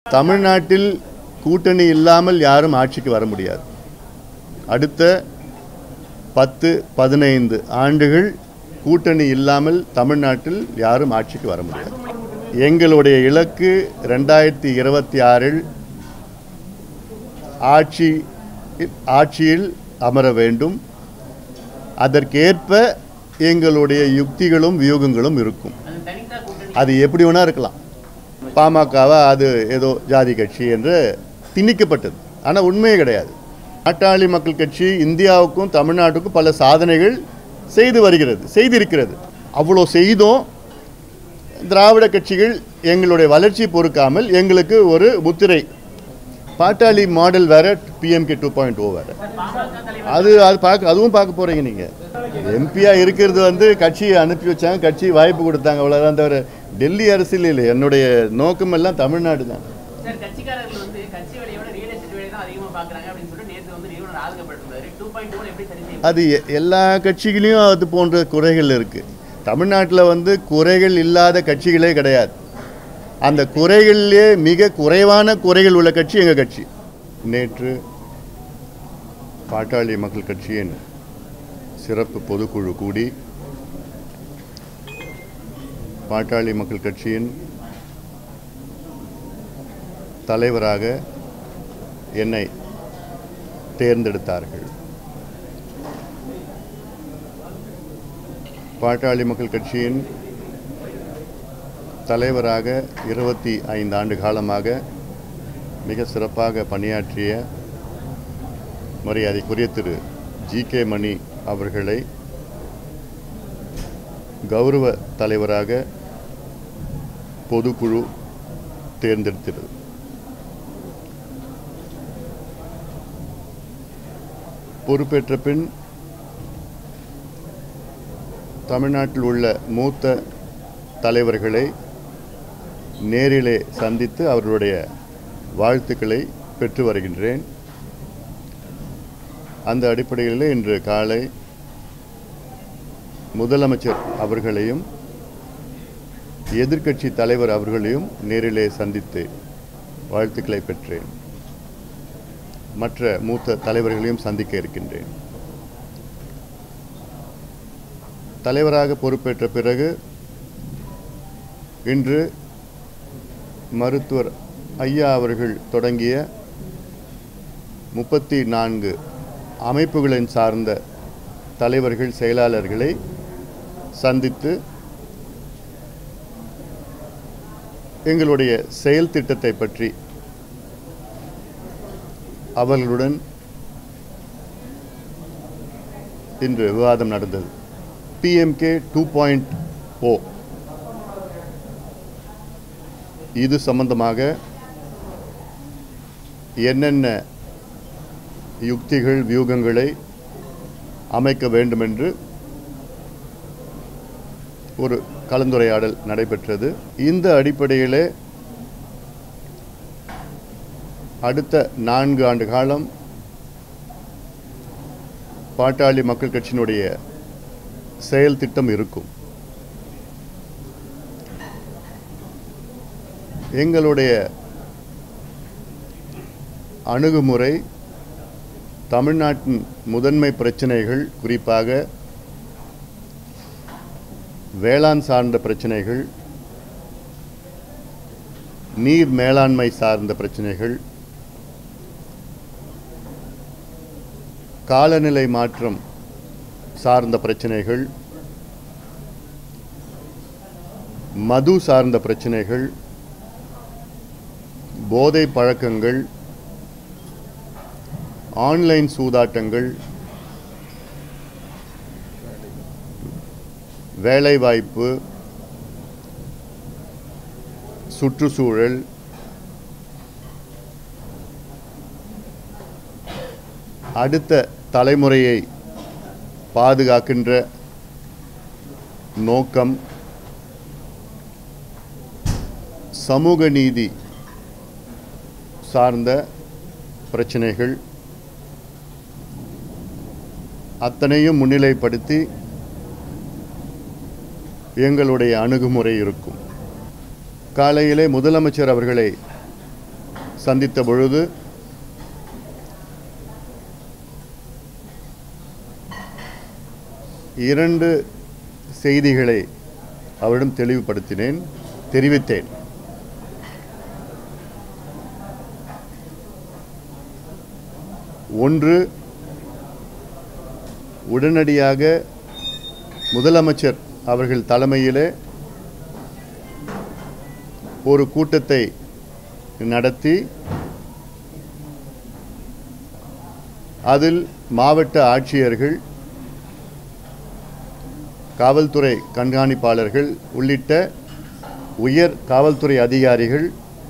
தமிழ்நாட்டில் கூட்டணி இல்லாமல் யாரும் ஆட்சிக்கு வர முடியாது அடுத்த பத்து பதினைந்து ஆண்டுகள் கூட்டணி இல்லாமல் தமிழ்நாட்டில் யாரும் ஆட்சிக்கு வர முடியாது எங்களுடைய இலக்கு ரெண்டாயிரத்தி இருபத்தி ஆறில் ஆட்சி ஆட்சியில் அமர வேண்டும் அதற்கேற்ப எங்களுடைய யுக்திகளும் வியூகங்களும் இருக்கும் அது எப்படி வேணா இருக்கலாம் பாமகவா அது ஏதோ ஜாதி கட்சி என்று திணிக்கப்பட்டது ஆனால் உண்மையே கிடையாது பாட்டாளி மக்கள் கட்சி இந்தியாவுக்கும் தமிழ்நாட்டுக்கும் பல சாதனைகள் செய்து வருகிறது செய்திருக்கிறது அவ்வளோ செய்தும் திராவிட கட்சிகள் எங்களுடைய வளர்ச்சி பொறுக்காமல் எங்களுக்கு ஒரு முத்திரை பாட்டாளி மாடல் வேற பிஎம்கே டூ பாயிண்ட் ஓ வேற அது அது பார்க்க அதுவும் பார்க்க போறீங்க நீங்க எம்பியா இருக்கிறது வந்து கட்சியை அனுப்பி வச்சாங்க கட்சி வாய்ப்பு கொடுத்தாங்க அவ்வளோதான் தவிர டெல்லி அரசியல் இல்லை என்னுடைய நோக்கம் எல்லாம் தமிழ்நாடு தான் சார் கட்சிக்காரர்கள் வந்து கட்சி வேலையோட ரியல் எஸ்டேட் வேலையை தான் அதிகமாக பார்க்குறாங்க அப்படின்னு சொல்லிட்டு நேற்று வந்து நிறுவனர் ஆதங்கப்பட்டிருந்தாரு டூ பாயிண்ட் டூ எப்படி சரி செய்ய அது எ- எல்லா கட்சிகளையும் அது போன்ற குறைகள் இருக்கு தமிழ்நாட்டில் வந்து குறைகள் இல்லாத கட்சிகளே கிடையாது அந்த குறைகளிலே மிக குறைவான குறைகள் உள்ள கட்சி எங்கள் கட்சி நேற்று பாட்டாளி மக்கள் கட்சியின் சிறப்பு பொதுக்குழு கூடி பாட்டாளி மக்கள் கட்சியின் தலைவராக என்னை தேர்ந்தெடுத்தார்கள் பாட்டாளி மக்கள் கட்சியின் தலைவராக இருபத்தி ஐந்து ஆண்டு காலமாக மிக சிறப்பாக பணியாற்றிய மரியாதைக்குரிய திரு ஜி கே மணி அவர்களை கௌரவ தலைவராக பொதுக்குழு தேர்ந்தெடுத்தது பொறுப்பேற்ற பின் தமிழ்நாட்டில் உள்ள மூத்த தலைவர்களை நேரிலே சந்தித்து அவர்களுடைய வாழ்த்துக்களை பெற்று வருகின்றேன் அந்த அடிப்படையில் இன்று காலை முதலமைச்சர் அவர்களையும் எதிர்க்கட்சி தலைவர் அவர்களையும் நேரிலே சந்தித்து வாழ்த்துக்களை பெற்றேன் மற்ற மூத்த தலைவர்களையும் சந்திக்க இருக்கின்றேன் தலைவராக பொறுப்பேற்ற பிறகு இன்று மருத்துவர் ஐயா அவர்கள் தொடங்கிய முப்பத்தி நான்கு அமைப்புகளின் சார்ந்த தலைவர்கள் செயலாளர்களை சந்தித்து எங்களுடைய செயல் திட்டத்தை பற்றி அவர்களுடன் இன்று விவாதம் நடந்தது பிஎம்கே டூ பாயிண்ட் ஓ இது சம்பந்தமாக என்னென்ன யுக்திகள் வியூகங்களை அமைக்க வேண்டும் என்று ஒரு கலந்துரையாடல் நடைபெற்றது இந்த அடிப்படையிலே அடுத்த நான்கு ஆண்டு காலம் பாட்டாளி மக்கள் கட்சியினுடைய செயல் திட்டம் இருக்கும் எங்களுடைய அணுகுமுறை தமிழ்நாட்டின் முதன்மை பிரச்சனைகள் குறிப்பாக வேளாண் சார்ந்த பிரச்சனைகள் நீர் மேலாண்மை சார்ந்த பிரச்சனைகள் காலநிலை மாற்றம் சார்ந்த பிரச்சனைகள் மது சார்ந்த பிரச்சனைகள் போதை பழக்கங்கள் ஆன்லைன் சூதாட்டங்கள் வேலைவாய்ப்பு சுற்றுச்சூழல் அடுத்த தலைமுறையை பாதுகாக்கின்ற நோக்கம் சமூக நீதி சார்ந்த பிரச்சனைகள் அத்தனையும் முன்னிலைப்படுத்தி எங்களுடைய அணுகுமுறை இருக்கும் காலையிலே முதலமைச்சர் அவர்களை சந்தித்த பொழுது இரண்டு செய்திகளை அவரிடம் தெளிவுபடுத்தினேன் தெரிவித்தேன் ஒன்று உடனடியாக முதலமைச்சர் அவர்கள் தலைமையிலே ஒரு கூட்டத்தை நடத்தி அதில் மாவட்ட ஆட்சியர்கள் காவல்துறை கண்காணிப்பாளர்கள் உள்ளிட்ட உயர் காவல்துறை அதிகாரிகள்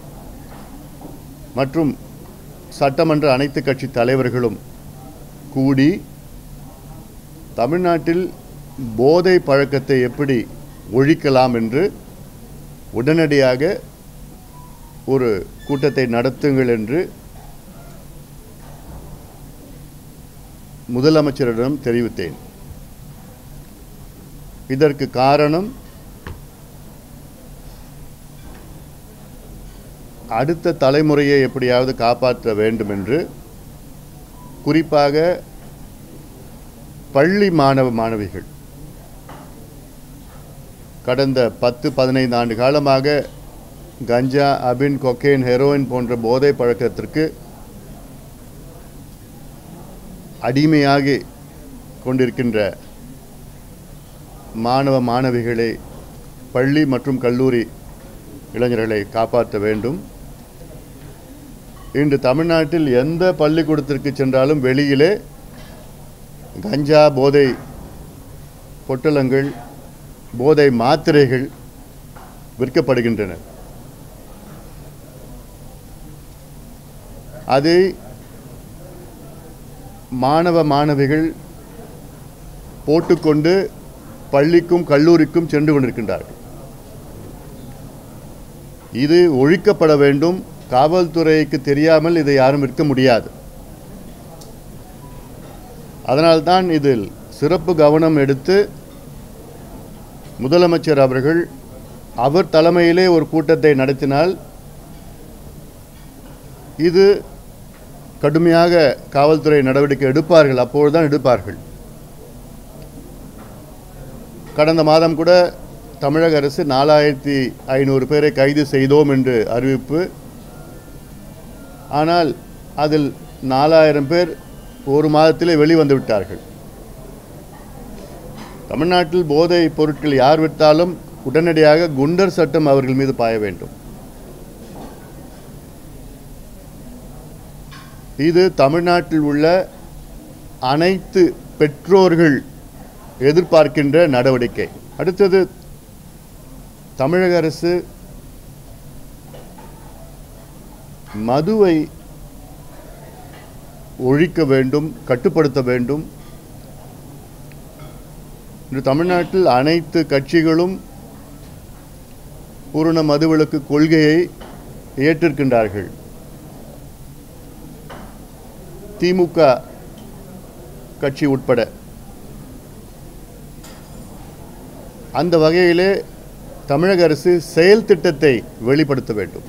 மற்றும் சட்டமன்ற அனைத்து கட்சி தலைவர்களும் கூடி தமிழ்நாட்டில் போதை பழக்கத்தை எப்படி ஒழிக்கலாம் என்று உடனடியாக ஒரு கூட்டத்தை நடத்துங்கள் என்று முதலமைச்சரிடம் தெரிவித்தேன் இதற்கு காரணம் அடுத்த தலைமுறையை எப்படியாவது காப்பாற்ற வேண்டும் என்று குறிப்பாக பள்ளி மாணவ மாணவிகள் கடந்த பத்து பதினைந்து ஆண்டு காலமாக கஞ்சா அபின் கொக்கைன் ஹெரோயின் போன்ற போதை பழக்கத்திற்கு அடிமையாகி கொண்டிருக்கின்ற மாணவ மாணவிகளை பள்ளி மற்றும் கல்லூரி இளைஞர்களை காப்பாற்ற வேண்டும் இன்று தமிழ்நாட்டில் எந்த பள்ளிக்கூடத்திற்கு சென்றாலும் வெளியிலே கஞ்சா போதை பொட்டலங்கள் போதை மாத்திரைகள் விற்கப்படுகின்றன அதை மாணவ மாணவிகள் போட்டுக்கொண்டு பள்ளிக்கும் கல்லூரிக்கும் சென்று கொண்டிருக்கின்றார்கள் இது ஒழிக்கப்பட வேண்டும் காவல்துறைக்கு தெரியாமல் இதை யாரும் விற்க முடியாது அதனால்தான் இதில் சிறப்பு கவனம் எடுத்து முதலமைச்சர் அவர்கள் அவர் தலைமையிலே ஒரு கூட்டத்தை நடத்தினால் இது கடுமையாக காவல்துறை நடவடிக்கை எடுப்பார்கள் அப்பொழுதுதான் எடுப்பார்கள் கடந்த மாதம் கூட தமிழக அரசு நாலாயிரத்தி ஐநூறு பேரை கைது செய்தோம் என்று அறிவிப்பு ஆனால் அதில் நாலாயிரம் பேர் ஒரு மாதத்திலே வெளிவந்து விட்டார்கள் தமிழ்நாட்டில் போதை பொருட்கள் யார் விற்றாலும் உடனடியாக குண்டர் சட்டம் அவர்கள் மீது பாய வேண்டும் இது தமிழ்நாட்டில் உள்ள அனைத்து பெற்றோர்கள் எதிர்பார்க்கின்ற நடவடிக்கை அடுத்தது தமிழக அரசு மதுவை ஒழிக்க வேண்டும் கட்டுப்படுத்த வேண்டும் இன்று தமிழ்நாட்டில் அனைத்து கட்சிகளும் பூரண மதுவிலக்கு கொள்கையை ஏற்றிருக்கின்றார்கள் திமுக கட்சி உட்பட அந்த வகையிலே தமிழக அரசு செயல் திட்டத்தை வெளிப்படுத்த வேண்டும்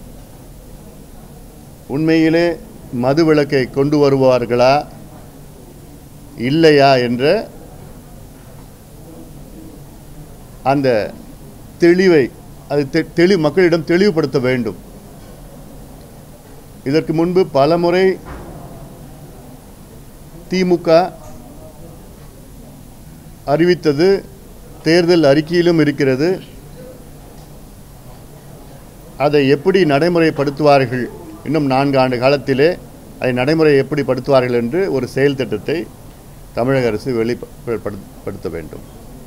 உண்மையிலே மது விளக்கை கொண்டு வருவார்களா இல்லையா என்ற அந்த தெளிவை அது தெ- தெளி மக்களிடம் தெளிவுபடுத்த வேண்டும் இதற்கு முன்பு பலமுறை திமுக அறிவித்தது தேர்தல் அறிக்கையிலும் இருக்கிறது அதை எப்படி நடைமுறைப்படுத்துவார்கள் இன்னும் நான்கு ஆண்டு காலத்திலே அதை நடைமுறை எப்படி படுத்துவார்கள் என்று ஒரு செயல் திட்டத்தை தமிழக அரசு வெளிப்படுத்த வேண்டும்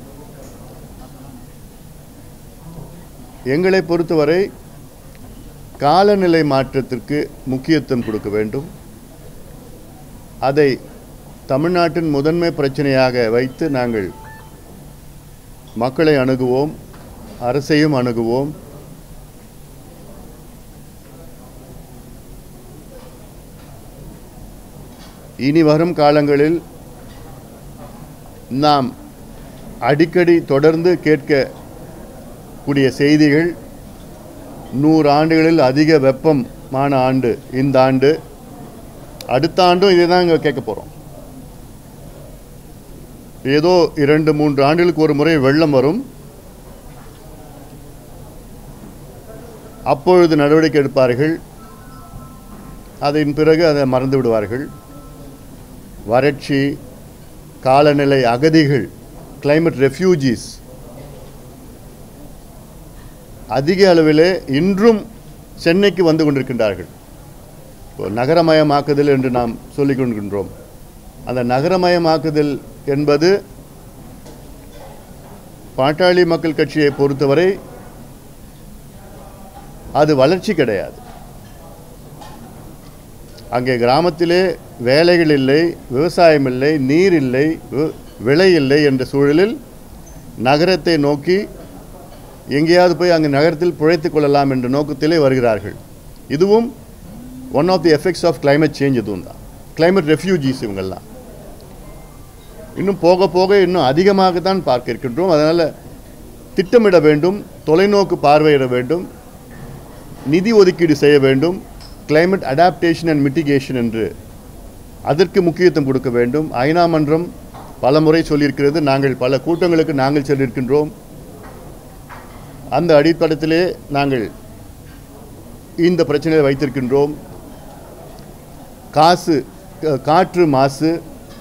எங்களை பொறுத்தவரை காலநிலை மாற்றத்திற்கு முக்கியத்துவம் கொடுக்க வேண்டும் அதை தமிழ்நாட்டின் முதன்மை பிரச்சனையாக வைத்து நாங்கள் மக்களை அணுகுவோம் அரசையும் அணுகுவோம் இனி வரும் காலங்களில் நாம் அடிக்கடி தொடர்ந்து கேட்கக்கூடிய செய்திகள் நூறு ஆண்டுகளில் அதிக வெப்பம் மான ஆண்டு இந்த ஆண்டு அடுத்த ஆண்டும் இதே தான் இங்கே கேட்க போகிறோம் ஏதோ இரண்டு மூன்று ஆண்டுகளுக்கு ஒரு முறை வெள்ளம் வரும் அப்பொழுது நடவடிக்கை எடுப்பார்கள் அதன் பிறகு அதை மறந்து விடுவார்கள் வறட்சி காலநிலை அகதிகள் climate ரெஃப்யூஜிஸ் அதிக அளவிலே இன்றும் சென்னைக்கு வந்து கொண்டிருக்கின்றார்கள் இப்போ நகரமயமாக்குதல் என்று நாம் சொல்லிக் கொண்டிருக்கின்றோம் அந்த நகரமயமாக்குதல் என்பது பாட்டாளி மக்கள் கட்சியை பொறுத்தவரை அது வளர்ச்சி கிடையாது அங்கே கிராமத்திலே வேலைகள் இல்லை விவசாயம் இல்லை நீர் இல்லை வி- விளை இல்லை என்ற சூழலில் நகரத்தை நோக்கி எங்கேயாவது போய் அங்கே நகரத்தில் பிழைத்துக் கொள்ளலாம் என்ற நோக்கத்திலே வருகிறார்கள் இதுவும் one of the effects of climate change இதுவும் தான் climate ரெஃப்யூஜிஸ் இவங்கெல்லாம் இன்னும் போக போக இன்னும் அதிகமாக தான் பார்க்க இருக்கின்றோம் அதனால் திட்டமிட வேண்டும் தொலைநோக்கு பார்வையிட வேண்டும் நிதி ஒதுக்கீடு செய்ய வேண்டும் climate அடாப்டேஷன் அண்ட் மிட்டிகேஷன் என்று அதற்கு முக்கியத்துவம் கொடுக்க வேண்டும் ஐநா மன்றம் பல முறை சொல்லியிருக்கிறது நாங்கள் பல கூட்டங்களுக்கு நாங்கள் சென்றிருக்கின்றோம் அந்த அடித்தளத்திலே நாங்கள் இந்த பிரச்சனையை வைத்திருக்கின்றோம் காசு க- காற்று மாசு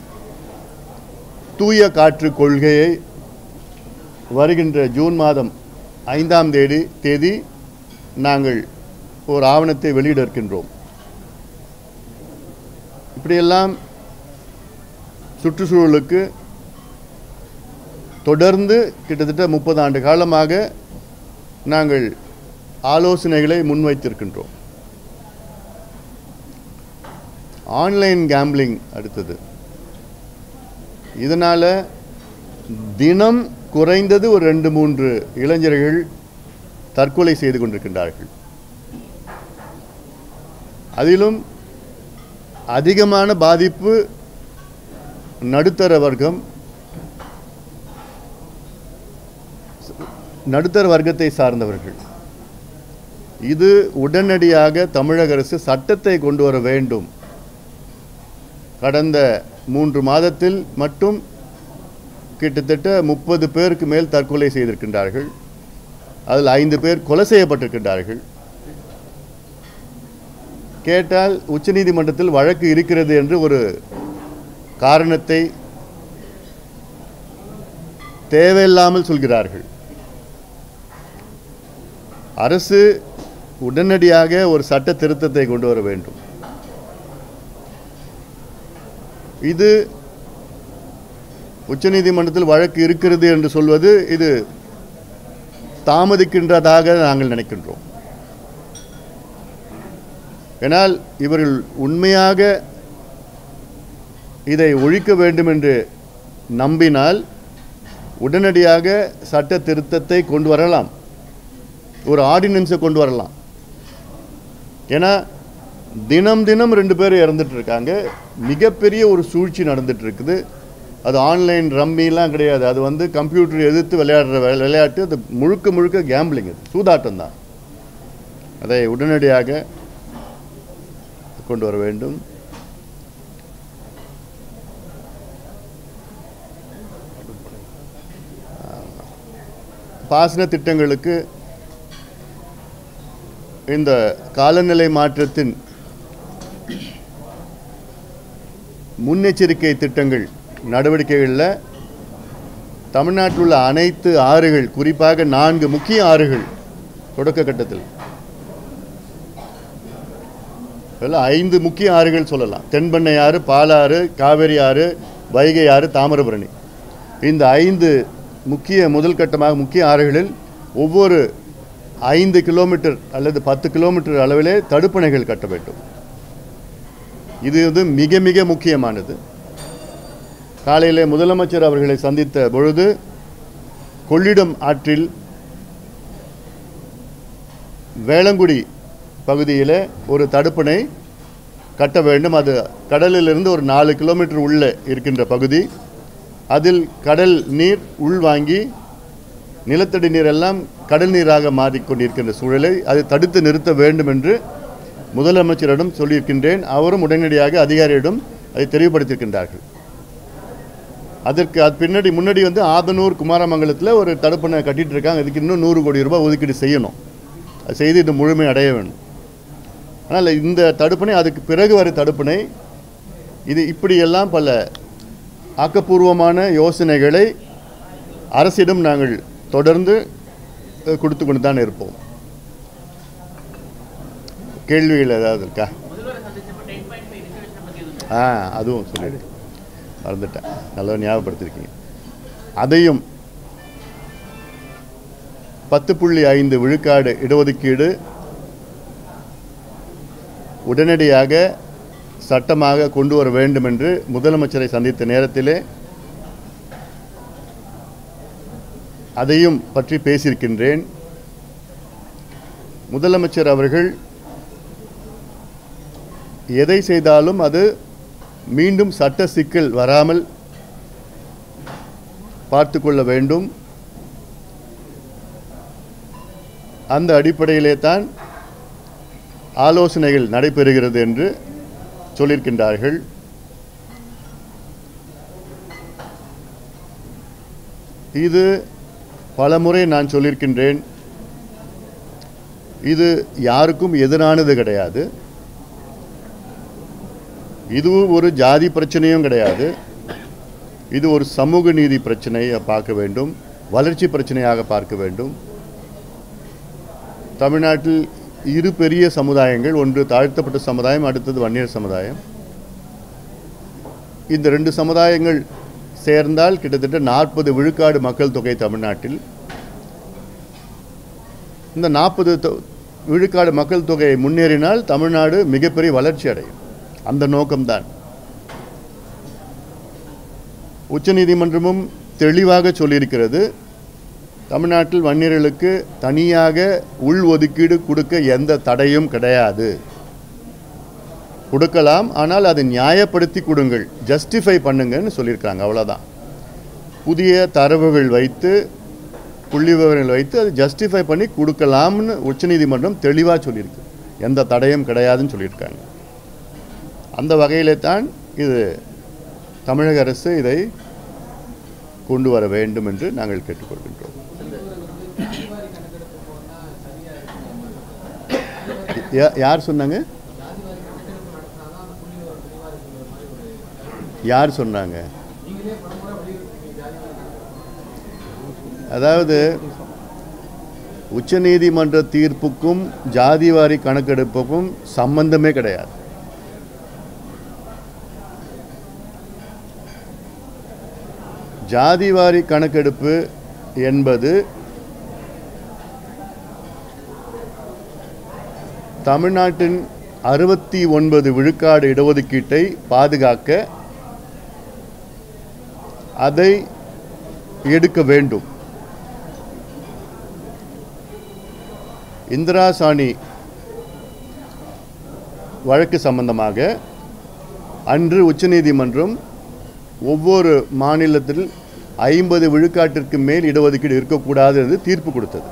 தூய காற்று கொள்கையை வருகின்ற ஜூன் மாதம் ஐந்தாம் தேதி தேதி நாங்கள் ஒரு ஆவணத்தை வெளியிட இருக்கின்றோம் இப்படியெல்லாம் சுற்றுச்சூழலுக்கு தொடர்ந்து கிட்டத்தட்ட முப்பது ஆண்டு காலமாக நாங்கள் ஆலோசனைகளை முன்வைத்திருக்கின்றோம் ஆன்லைன் கேம்பிளிங் அடுத்தது இதனால் தினம் குறைந்தது ஒரு ரெண்டு மூன்று இளைஞர்கள் தற்கொலை செய்து கொண்டிருக்கின்றார்கள் அதிலும் அதிகமான பாதிப்பு நடுத்தர வர்க்கம் நடுத்தர வர்க்கத்தை சார்ந்தவர்கள் இது உடனடியாக தமிழக அரசு சட்டத்தை கொண்டு வர வேண்டும் கடந்த மூன்று மாதத்தில் மட்டும் கிட்டத்தட்ட முப்பது பேருக்கு மேல் தற்கொலை செய்திருக்கின்றார்கள் அதில் ஐந்து பேர் கொலை செய்யப்பட்டிருக்கின்றார்கள் கேட்டால் உச்சநீதிமன்றத்தில் வழக்கு இருக்கிறது என்று ஒரு காரணத்தை தேவையில்லாமல் சொல்கிறார்கள் அரசு உடனடியாக ஒரு சட்ட திருத்தத்தை கொண்டு வர வேண்டும் இது உச்சநீதிமன்றத்தில் வழக்கு இருக்கிறது என்று சொல்வது இது தாமதிக்கின்றதாக நாங்கள் நினைக்கின்றோம் ஏனால் இவர்கள் உண்மையாக இதை ஒழிக்க வேண்டும் என்று நம்பினால் உடனடியாக சட்ட திருத்தத்தை கொண்டு வரலாம் ஒரு ஆர்டினன்ஸை கொண்டு வரலாம் ஏன்னா தினம் தினம் ரெண்டு பேர் இறந்துட்டு இருக்காங்க மிகப்பெரிய ஒரு சூழ்ச்சி நடந்துட்டு இருக்குது அது ஆன்லைன் ரம்மிலாம் கிடையாது அது வந்து கம்ப்யூட்டர் எதிர்த்து விளையாடுற வி- விளையாட்டு அது முழுக்க முழுக்க கேம்பிளிங் அது சூதாட்டம் தான் அதை உடனடியாக கொண்டு வர வேண்டும் பாசன திட்டங்களுக்கு இந்த காலநிலை மாற்றத்தின் முன்னெச்சரிக்கை திட்டங்கள் நடவடிக்கைகளில் தமிழ்நாட்டில் உள்ள அனைத்து ஆறுகள் குறிப்பாக நான்கு முக்கிய ஆறுகள் தொடக்க கட்டத்தில் இதெல்லாம் ஐந்து முக்கிய ஆறுகள் சொல்லலாம் தென்பெண்ணை ஆறு பாலாறு காவேரி ஆறு வைகை ஆறு தாமிரபரணி இந்த ஐந்து முக்கிய முதல் கட்டமாக முக்கிய ஆறுகளில் ஒவ்வொரு ஐந்து கிலோமீட்டர் அல்லது பத்து கிலோமீட்டர் அளவிலே தடுப்பணைகள் கட்ட வேண்டும் இது வந்து மிக மிக முக்கியமானது காலையிலே முதலமைச்சர் அவர்களை சந்தித்த பொழுது கொள்ளிடம் ஆற்றில் வேளங்குடி பகுதியில் ஒரு தடுப்பணை கட்ட வேண்டும் அது கடலிலிருந்து ஒரு நாலு கிலோமீட்டர் உள்ளே இருக்கின்ற பகுதி அதில் கடல் நீர் உள்வாங்கி நிலத்தடி நீர் எல்லாம் கடல் நீராக மாறிக்கொண்டிருக்கின்ற சூழலை அது தடுத்து நிறுத்த வேண்டும் என்று முதலமைச்சரிடம் சொல்லியிருக்கின்றேன் அவரும் உடனடியாக அதிகாரியிடம் அதை தெளிவுபடுத்தியிருக்கின்றார்கள் அதற்கு அது பின்னாடி முன்னாடி வந்து ஆதனூர் குமாரமங்கலத்தில் ஒரு தடுப்பணை கட்டிட்டு இருக்காங்க அதுக்கு இன்னும் நூறு கோடி ரூபாய் ஒதுக்கீடு செய்யணும் அது செய்து இது முழுமை அடைய வேண்டும் ஆனால் இந்த தடுப்பணை அதுக்கு பிறகு வர தடுப்பணை இது இப்படியெல்லாம் பல ஆக்கப்பூர்வமான யோசனைகளை அரசிடம் நாங்கள் தொடர்ந்து அஹ், கொடுத்து கொண்டு தான் இருப்போம் கேள்விகள் ஏதாவது இருக்கா முதல்வரை சந்திச்சப்ப டென் பாயிண்ட் ஃபைவ் ரிசர்வேஷன் பத்தி எதுவும் ஆ அதுவும் சொல்லிடு மறந்துட்டேன் நல்லா ஞாபகப்படுத்திருக்கீங்க அதையும் பத்து புள்ளி ஐந்து விழுக்காடு இடஒதுக்கீடு உடனடியாக சட்டமாக கொண்டு வர வேண்டும் என்று முதலமைச்சரை சந்தித்த நேரத்திலே அதையும் பற்றி பேசியிருக்கின்றேன் முதலமைச்சர் அவர்கள் எதை செய்தாலும் அது மீண்டும் சட்ட சிக்கல் வராமல் பார்த்து கொள்ள வேண்டும் அந்த அடிப்படையிலே தான் ஆலோசனைகள் நடைபெறுகிறது என்று சொல்லியிருக்கின்றார்கள் இது பலமுறை நான் சொல்லியிருக்கின்றேன் இது யாருக்கும் எதிரானது கிடையாது இதுவும் ஒரு ஜாதி பிரச்சனையும் கிடையாது இது ஒரு சமூக நீதி பிரச்சனையை பார்க்க வேண்டும் வளர்ச்சி பிரச்சனையாக பார்க்க வேண்டும் தமிழ்நாட்டில் இரு பெரிய சமுதாயங்கள் ஒன்று தாழ்த்தப்பட்ட சமுதாயம் அடுத்தது வன்னியர் சமுதாயம் இந்த ரெண்டு சமுதாயங்கள் சேர்ந்தால் கிட்டத்தட்ட நாற்பது விழுக்காடு மக்கள் தொகை தமிழ்நாட்டில் இந்த நாற்பது விழுக்காடு மக்கள் தொகை முன்னேறினால் தமிழ்நாடு மிகப்பெரிய வளர்ச்சி அடையும் அந்த நோக்கம்தான் உச்சநீதிமன்றமும் தெளிவாக சொல்லியிருக்கிறது தமிழ்நாட்டில் வன்னியர்களுக்கு தனியாக உள் ஒதுக்கீடு கொடுக்க எந்த தடையும் கிடையாது கொடுக்கலாம் ஆனால் அதை நியாயப்படுத்தி கொடுங்கள் ஜஸ்டிஃபை பண்ணுங்கன்னு சொல்லியிருக்காங்க அவ்வளோதான் புதிய தரவுகள் வைத்து புள்ளி விவரங்கள் வைத்து அதை ஜஸ்டிஃபை பண்ணி கொடுக்கலாம்னு உச்சநீதிமன்றம் தெளிவாக சொல்லியிருக்கு எந்த தடையும் கிடையாதுன்னு சொல்லியிருக்காங்க அந்த வகையிலே தான் இது தமிழக அரசு இதை கொண்டு வர வேண்டும் என்று நாங்கள் கேட்டுக்கொள்கின்றோம் யா- யார் சொன்னாங்க யார் சொன்னாங்க அதாவது உச்சநீதிமன்ற தீர்ப்புக்கும் ஜாதிவாரி கணக்கெடுப்புக்கும் சம்பந்தமே கிடையாது ஜாதிவாரி கணக்கெடுப்பு என்பது தமிழ்நாட்டின் அறுபத்தி ஒன்பது விழுக்காடு இடஒதுக்கீட்டை பாதுகாக்க அதை எடுக்க வேண்டும் இந்திரா சாணி வழக்கு சம்பந்தமாக அன்று உச்சநீதிமன்றம் ஒவ்வொரு மாநிலத்தில் ஐம்பது விழுக்காட்டிற்கு மேல் இடஒதுக்கீடு இருக்கக்கூடாது என்று தீர்ப்பு கொடுத்தது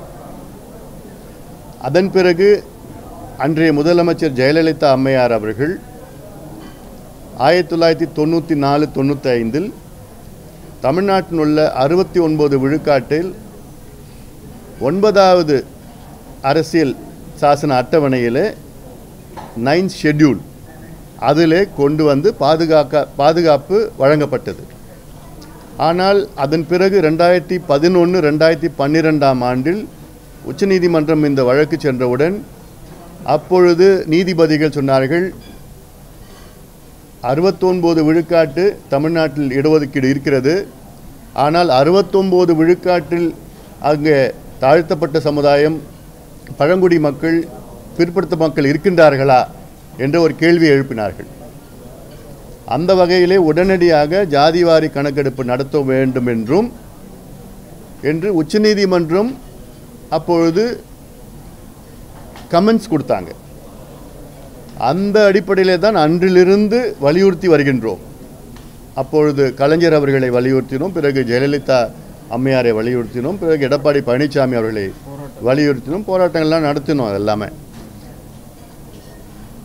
அதன் பிறகு அன்றைய முதலமைச்சர் ஜெயலலிதா அம்மையார் அவர்கள் ஆயிரத்தி தொள்ளாயிரத்தி தொண்ணூற்றி நாலு தொண்ணூற்றி ஐந்தில் தமிழ்நாட்டில் உள்ள அறுபத்தி ஒன்பது விழுக்காட்டில் ஒன்பதாவது அரசியல் சாசன அட்டவணையில் நைன்த் ஷெட்யூல் அதிலே கொண்டு வந்து பாதுகாக்க பாதுகாப்பு வழங்கப்பட்டது ஆனால் அதன் பிறகு ரெண்டாயிரத்தி பதினொன்று ரெண்டாயிரத்தி பன்னிரெண்டாம் ஆண்டில் உச்சநீதிமன்றம் இந்த வழக்கு சென்றவுடன் அப்பொழுது நீதிபதிகள் சொன்னார்கள் அறுபத்தொன்பது விழுக்காட்டு தமிழ்நாட்டில் இடஒதுக்கீடு இருக்கிறது ஆனால் அறுபத்தொம்போது விழுக்காட்டில் அங்கே தாழ்த்தப்பட்ட சமுதாயம் பழங்குடி மக்கள் பிற்படுத்த மக்கள் இருக்கின்றார்களா என்ற ஒரு கேள்வியை எழுப்பினார்கள் அந்த வகையிலே உடனடியாக ஜாதிவாரி கணக்கெடுப்பு நடத்த வேண்டும் என்றும் என்று உச்சநீதிமன்றம் அப்பொழுது கமெண்ட்ஸ் கொடுத்தாங்க அந்த அடிப்படையிலே தான் அன்றிலிருந்து வலியுறுத்தி வருகின்றோம் அப்பொழுது கலைஞர் அவர்களை வலியுறுத்தினோம் பிறகு ஜெயலலிதா அம்மையாரை வலியுறுத்தினோம் பிறகு எடப்பாடி பழனிசாமி அவர்களை வலியுறுத்தினோம் போராட்டங்கள்லாம் நடத்தினோம் அது எல்லாமே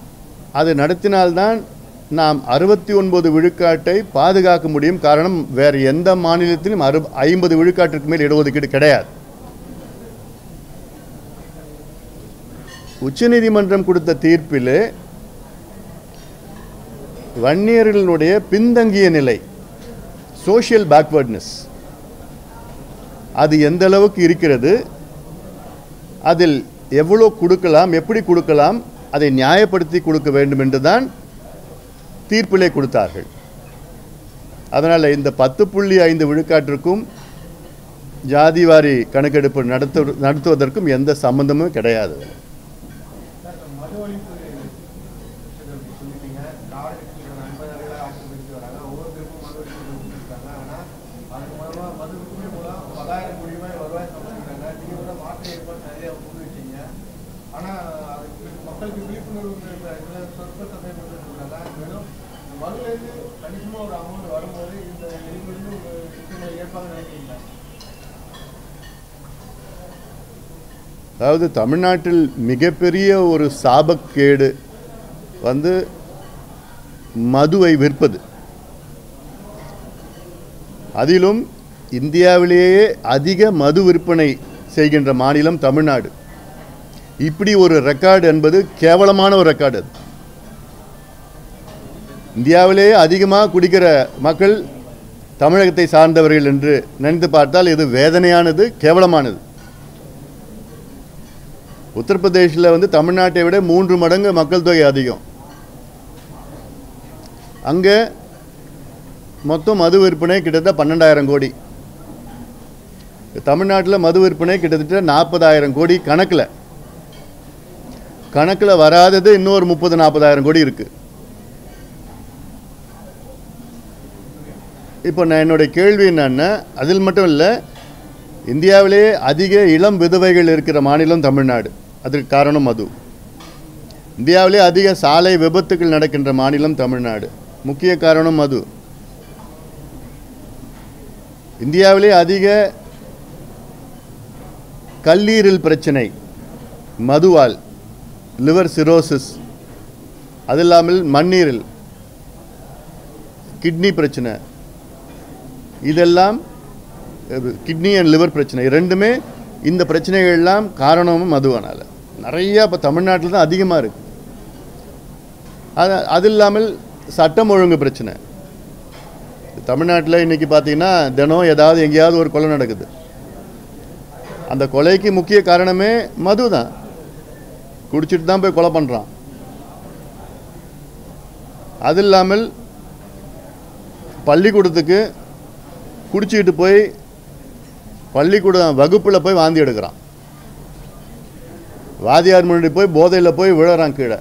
அது நடத்தினால்தான் நாம் அறுபத்தி ஒன்பது விழுக்காட்டை பாதுகாக்க முடியும் காரணம் வேறு எந்த மாநிலத்திலும் அறு ஐம்பது விழுக்காட்டிற்கு மேல் இடஒதுக்கீடு கிடையாது உச்சநீதிமன்றம் கொடுத்த தீர்ப்பில் வன்னியர்களுடைய பின்தங்கிய நிலை சோஷியல் பேக்வர்ட்னஸ் அது எந்த அளவுக்கு இருக்கிறது அதில் எவ்வளோ கொடுக்கலாம் எப்படி கொடுக்கலாம் அதை நியாயப்படுத்தி கொடுக்க வேண்டும் என்று தான் தீர்ப்பிலே கொடுத்தார்கள் அதனால் இந்த பத்து புள்ளி ஐந்து விழுக்காட்டிற்கும் ஜாதிவாரி கணக்கெடுப்பு நடத்து நடத்துவதற்கும் எந்த சம்பந்தமும் கிடையாது சார், இப்ப மது ஒழிப்பு விஷயத்தை பத்தி சொல்லிட்டீங்க. திராவிட கட்சிகள் ஐம்பது ஆண்டுகளா ஆட்சி புரிஞ்சு வராங்க. ஒவ்வொருத்தருக்கும் மது ஒழிப்பு கொடுத்துருக்காங்க. ஆனா, அது மூலமா மது விற்பனை மூலம் பதாயிரம் கோடி ரூபாய் வருவாய் சம்பாதிக்கிறாங்க. நீங்க கூட மாற்று ஏற்பாடு நிறைய முன் வச்சீங்க. ஆனா, அது மக்களுக்கு விழிப்புணர்வு இந்த இதுல சொற்ப சதவீதம் மட்டும் சொல்றாங்க. மேலும் இந்த மதுல இருந்து கணிசமா ஒரு அமௌண்ட் வரும்போது இந்த இதுலேருந்து ஒரு விஷயங்களை ஏற்பாடு நினைக்கிறீங்களா அதாவது தமிழ்நாட்டில் மிகப்பெரிய ஒரு சாபக்கேடு வந்து மதுவை விற்பது அதிலும் இந்தியாவிலேயே அதிக மது விற்பனை செய்கின்ற மாநிலம் தமிழ்நாடு இப்படி ஒரு ரெக்கார்டு என்பது கேவலமான ஒரு ரெக்கார்டு அது இந்தியாவிலேயே அதிகமாக குடிக்கிற மக்கள் தமிழகத்தை சார்ந்தவர்கள் என்று நினைத்து பார்த்தால் இது வேதனையானது கேவலமானது உத்தரப்பிரதேசில் வந்து தமிழ்நாட்டை விட மூன்று மடங்கு மக்கள் தொகை அதிகம் அங்கே மொத்தம் மது விற்பனை கிட்டத்தட்ட பன்னெண்டாயிரம் கோடி தமிழ்நாட்டில் மது விற்பனை கிட்டத்தட்ட நாற்பதாயிரம் கோடி கணக்கில் கணக்கில் வராதது இன்னொரு முப்பது நாற்பதாயிரம் கோடி இருக்கு இப்போ நான் என்னுடைய கேள்வி என்னன்னா அதில் மட்டும் இல்லை இந்தியாவிலே அதிக இளம் விதவைகள் இருக்கிற மாநிலம் தமிழ்நாடு அதற்கு காரணம் மது இந்தியாவிலே அதிக சாலை விபத்துகள் நடக்கின்ற மாநிலம் தமிழ்நாடு முக்கிய காரணம் மது இந்தியாவிலே அதிக கல்லீரல் பிரச்சனை மதுவால் லிவர் சிரோசிஸ் அது இல்லாமல் மண்ணீரல் கிட்னி பிரச்சனை இதெல்லாம் கிட்னி அண்ட் லிவர் பிரச்சனை ரெண்டுமே இந்த பிரச்சனைகள் எல்லாம் காரணமும் மதுவனால நிறைய இப்போ தமிழ்நாட்டில் தான் அதிகமாக இருக்கு அது அது இல்லாமல் சட்டம் ஒழுங்கு பிரச்சனை தமிழ்நாட்டில் இன்னைக்கு பார்த்தீங்கன்னா தினம் ஏதாவது எங்கேயாவது ஒரு கொலை நடக்குது அந்த கொலைக்கு முக்கிய காரணமே மது தான் குடிச்சிட்டு தான் போய் கொலை பண்ணுறான் அது இல்லாமல் பள்ளிக்கூடத்துக்கு குடிச்சிக்கிட்டு போய் பள்ளிக்கூடம் வகுப்பில் போய் வாந்தி எடுக்கிறான் வாதியார் முன்னாடி போய் போதையில் போய் விழறான் கீழே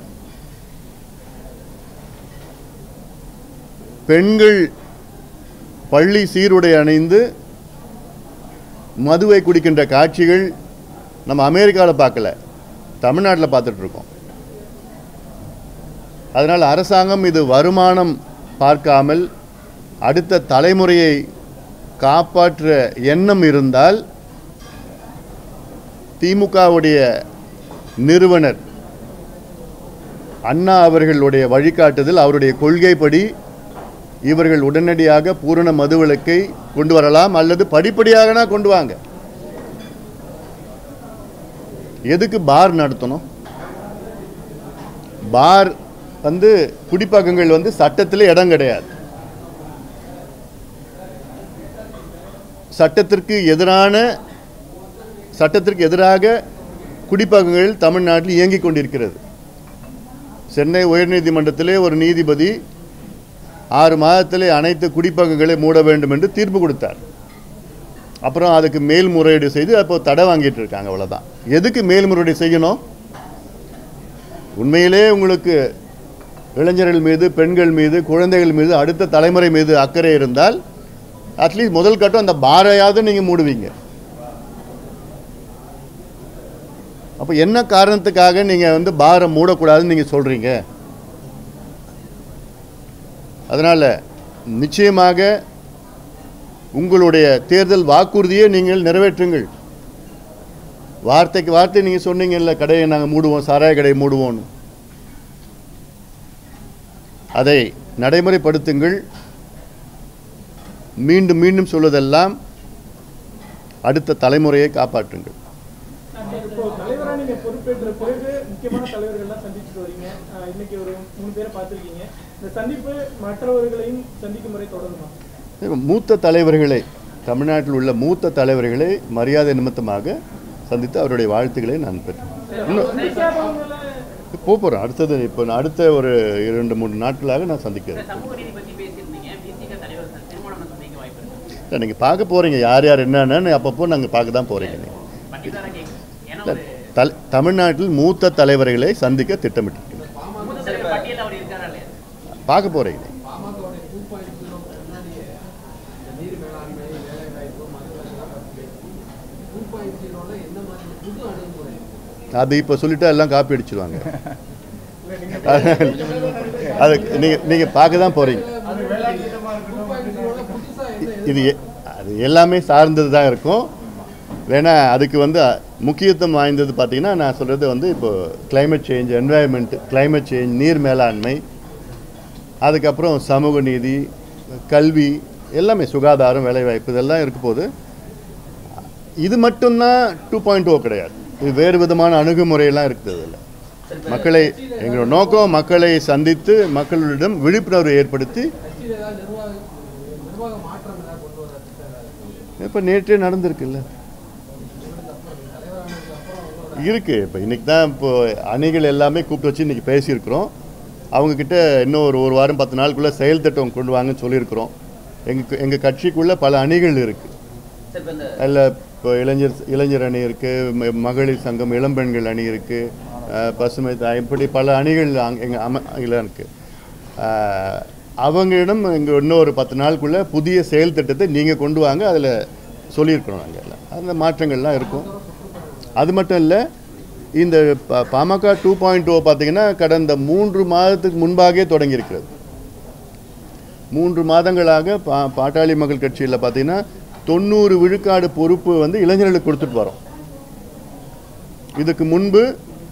பெண்கள் பள்ளி சீருடை அணிந்து மதுவை குடிக்கின்ற காட்சிகள் நம்ம அமெரிக்காவில் பார்க்கல தமிழ்நாட்டில் பார்த்துட்டு இருக்கோம் அதனால் அரசாங்கம் இது வருமானம் பார்க்காமல் அடுத்த தலைமுறையை காப்பாற்ற எண்ணம் இருந்தால் திமுகவுடைய நிறுவனர் அண்ணா அவர்களுடைய வழிகாட்டுதல் அவருடைய கொள்கைப்படி இவர்கள் உடனடியாக பூரண மதுவிலக்கை கொண்டு வரலாம் அல்லது படிப்படியாகனா கொண்டு வாங்க எதுக்கு பார் நடத்தணும் பார் வந்து குடிப்பகங்கள் வந்து சட்டத்தில் இடம் கிடையாது சட்டத்திற்கு எதிரான சட்டத்திற்கு எதிராக குடிப்பகங்கள் தமிழ்நாட்டில் இயங்கிக் கொண்டிருக்கிறது சென்னை உயர்நீதிமன்றத்திலே ஒரு நீதிபதி ஆறு மாதத்திலே அனைத்து குடிப்பகங்களை மூட வேண்டும் என்று தீர்ப்பு கொடுத்தார் அப்புறம் அதுக்கு மேல்முறையீடு செய்து அப்போ தடை வாங்கிட்டு இருக்காங்க அவ்வளோதான் எதுக்கு மேல்முறையீடு செய்யணும் உண்மையிலே உங்களுக்கு இளைஞர்கள் மீது பெண்கள் மீது குழந்தைகள் மீது அடுத்த தலைமுறை மீது அக்கறை இருந்தால் அட்லீஸ்ட் முதல் கட்டம் அந்த பாரையாவது நீங்கள் மூடுவீங்க அப்போ என்ன காரணத்துக்காக நீங்கள் வந்து பாரை மூடக்கூடாதுன்னு நீங்கள் சொல்கிறீங்க அதனால் நிச்சயமாக உங்களுடைய தேர்தல் வாக்குறுதியை நீங்கள் நிறைவேற்றுங்கள் வார்த்தைக்கு வார்த்தை நீங்கள் சொன்னீங்கல்ல கடையை நாங்கள் மூடுவோம் சாராய கடையை மூடுவோம்னு அதை நடைமுறைப்படுத்துங்கள் மீண்டும் மீண்டும் சொல்வதெல்லாம் அடுத்த தலைமுறையை காப்பாற்றுங்கள் இப்போ தலைவரா நீங்க பொறுப்பேற்ற பிறகு முக்கியமான தலைவர்கள்லாம் சந்திச்சுட்டு வரீங்க ஆஹ் இன்னைக்கு ஒரு மூணு பேரை பார்த்திருக்கீங்க இந்த சந்திப்பு மற்றவர்களையும் சந்திக்கும் முறை தொடருமா மூத்த தலைவர்களை தமிழ்நாட்டில் உள்ள மூத்த தலைவர்களை மரியாதை நிமித்தமாக சந்தித்து அவருடைய வாழ்த்துக்களை நான் பெற்றேன் இன்னும் சந்திக்காதவங்கள போக போகிறேன் அடுத்தது இப்போ நான் அடுத்த ஒரு இரண்டு மூணு நாட்களாக நான் சந்திக்கிறேன் சமூக நீதி பத்தி பேசியிருந்தீங்க பிசிக தலைவர் திருமணம் சந்திக்க வாய்ப்பு இருக்கு இல்லை நீங்கள் பார்க்க போகிறீங்க யார் யார் என்னென்னு அப்பப்போ நாங்கள் பார்க்க தான் போகிறீங்க நீங்கள் பண்டிதாரா கேட்குறேன் ஏன்னா இல்ல, ஒரு தல தமிழ்நாட்டில் மூத்த தலைவர்களை சந்திக்க திட்டமிட்டிருக்கிறேன் மூத்த தலைவர் பட்டியலில் அவர் இருக்காரா இல்லையா பார்க்க போகிறீங்க பாமகவுடைய டூ பாயிண்ட் ஜீரோ முன்னாடி இந்த நீர் மேலாண்மை வேலைவாய்ப்பு மதுவிலக்கெல்லாம் பற்றி டூ பாயிண்ட் ஜீரோவில் எந்த மாதிரி புது அணுகுமுறை அது இப்போ சொல்லிட்டா எல்லாம் காப்பி அடிச்சிருவாங்க அது நீங்கள் நீங்கள் பார்க்க தான் போகிறீங்க அது வேளாண் திட்டமாக இருக்கட்டும் டூ பாயிண்ட் ஜீரோவில் புதுசாக எந்த இது எ- அது எல்லாமே சார்ந்தது தான் இருக்கும் வேணா அதுக்கு வந்து அ, முக்கியத்துவம் வாய்ந்தது பார்த்தீங்கன்னா நான் சொல்கிறது வந்து இப்போ climate change environment climate change நீர் மேலாண்மை அதுக்கப்புறம் சமூக நீதி கல்வி எல்லாமே சுகாதாரம் வேலைவாய்ப்பு இதெல்லாம் இருக்க போது இது மட்டும்தான் டூ பாயிண்ட் ஓ கிடையாது இது வேறு விதமான அணுகுமுறையெல்லாம் இருக்குது அதில் மக்களை எங்களோட நோக்கம் மக்களை சந்தித்து மக்களிடம் விழிப்புணர்வு ஏற்படுத்தி கட்சியில் ஏதாவது நிர்வாக நிர்வாக மாற்றம் ஏதாவது கொண்டு வர திட்டம் ஏதாவது இப்போ நேற்றே நடந்திருக்குல்ல இருக்கு இப்போ இன்னைக்கு தான் இப்போ அணிகள் எல்லாமே கூப்பிட்டு வச்சு இன்னைக்கு பேசியிருக்கிறோம் அவங்க கிட்ட இன்னும் ஒரு ஒரு வாரம் பத்து நாளுக்குள்ள செயல் திட்டம் கொண்டு வாங்கன்னு சொல்லியிருக்கிறோம் எங்க எங்க கட்சிக்குள்ள பல அணிகள் இருக்கு சார் இப்போ இந்த அதில் இப்போ இளைஞர் இளைஞர் அணி இருக்கு ம- மகளிர் சங்கம் இளம்பெண்கள் அணி இருக்கு அஹ், பசுமை தாய் இப்படி பல அணிகள் அங்க- எங்க அம இதில் இருக்கு அஹ், அவங்களிடம் இங்கே இன்னும் ஒரு பத்து நாளுக்குள்ள புதிய செயல் திட்டத்தை நீங்கள் கொண்டு வாங்க அதில் சொல்லியிருக்கிறோம் நாங்கள் எல்லாம் அந்த மாற்றங்கள்லாம் இருக்கும் அது மட்டும் இல்லை இந்த ப- பாமக டூ பாயிண்ட் ஓ பார்த்தீங்கன்னா கடந்த மூன்று மாதத்துக்கு முன்பாகவே தொடங்கியிருக்கிறது மூன்று மாதங்களாக பா பாட்டாளி மக்கள் கட்சியில் பார்த்தீங்கன்னா தொண்ணூறு விழுக்காடு பொறுப்பு வந்து இளைஞர்களுக்கு கொடுத்துட்டு வரோம் இதுக்கு முன்பு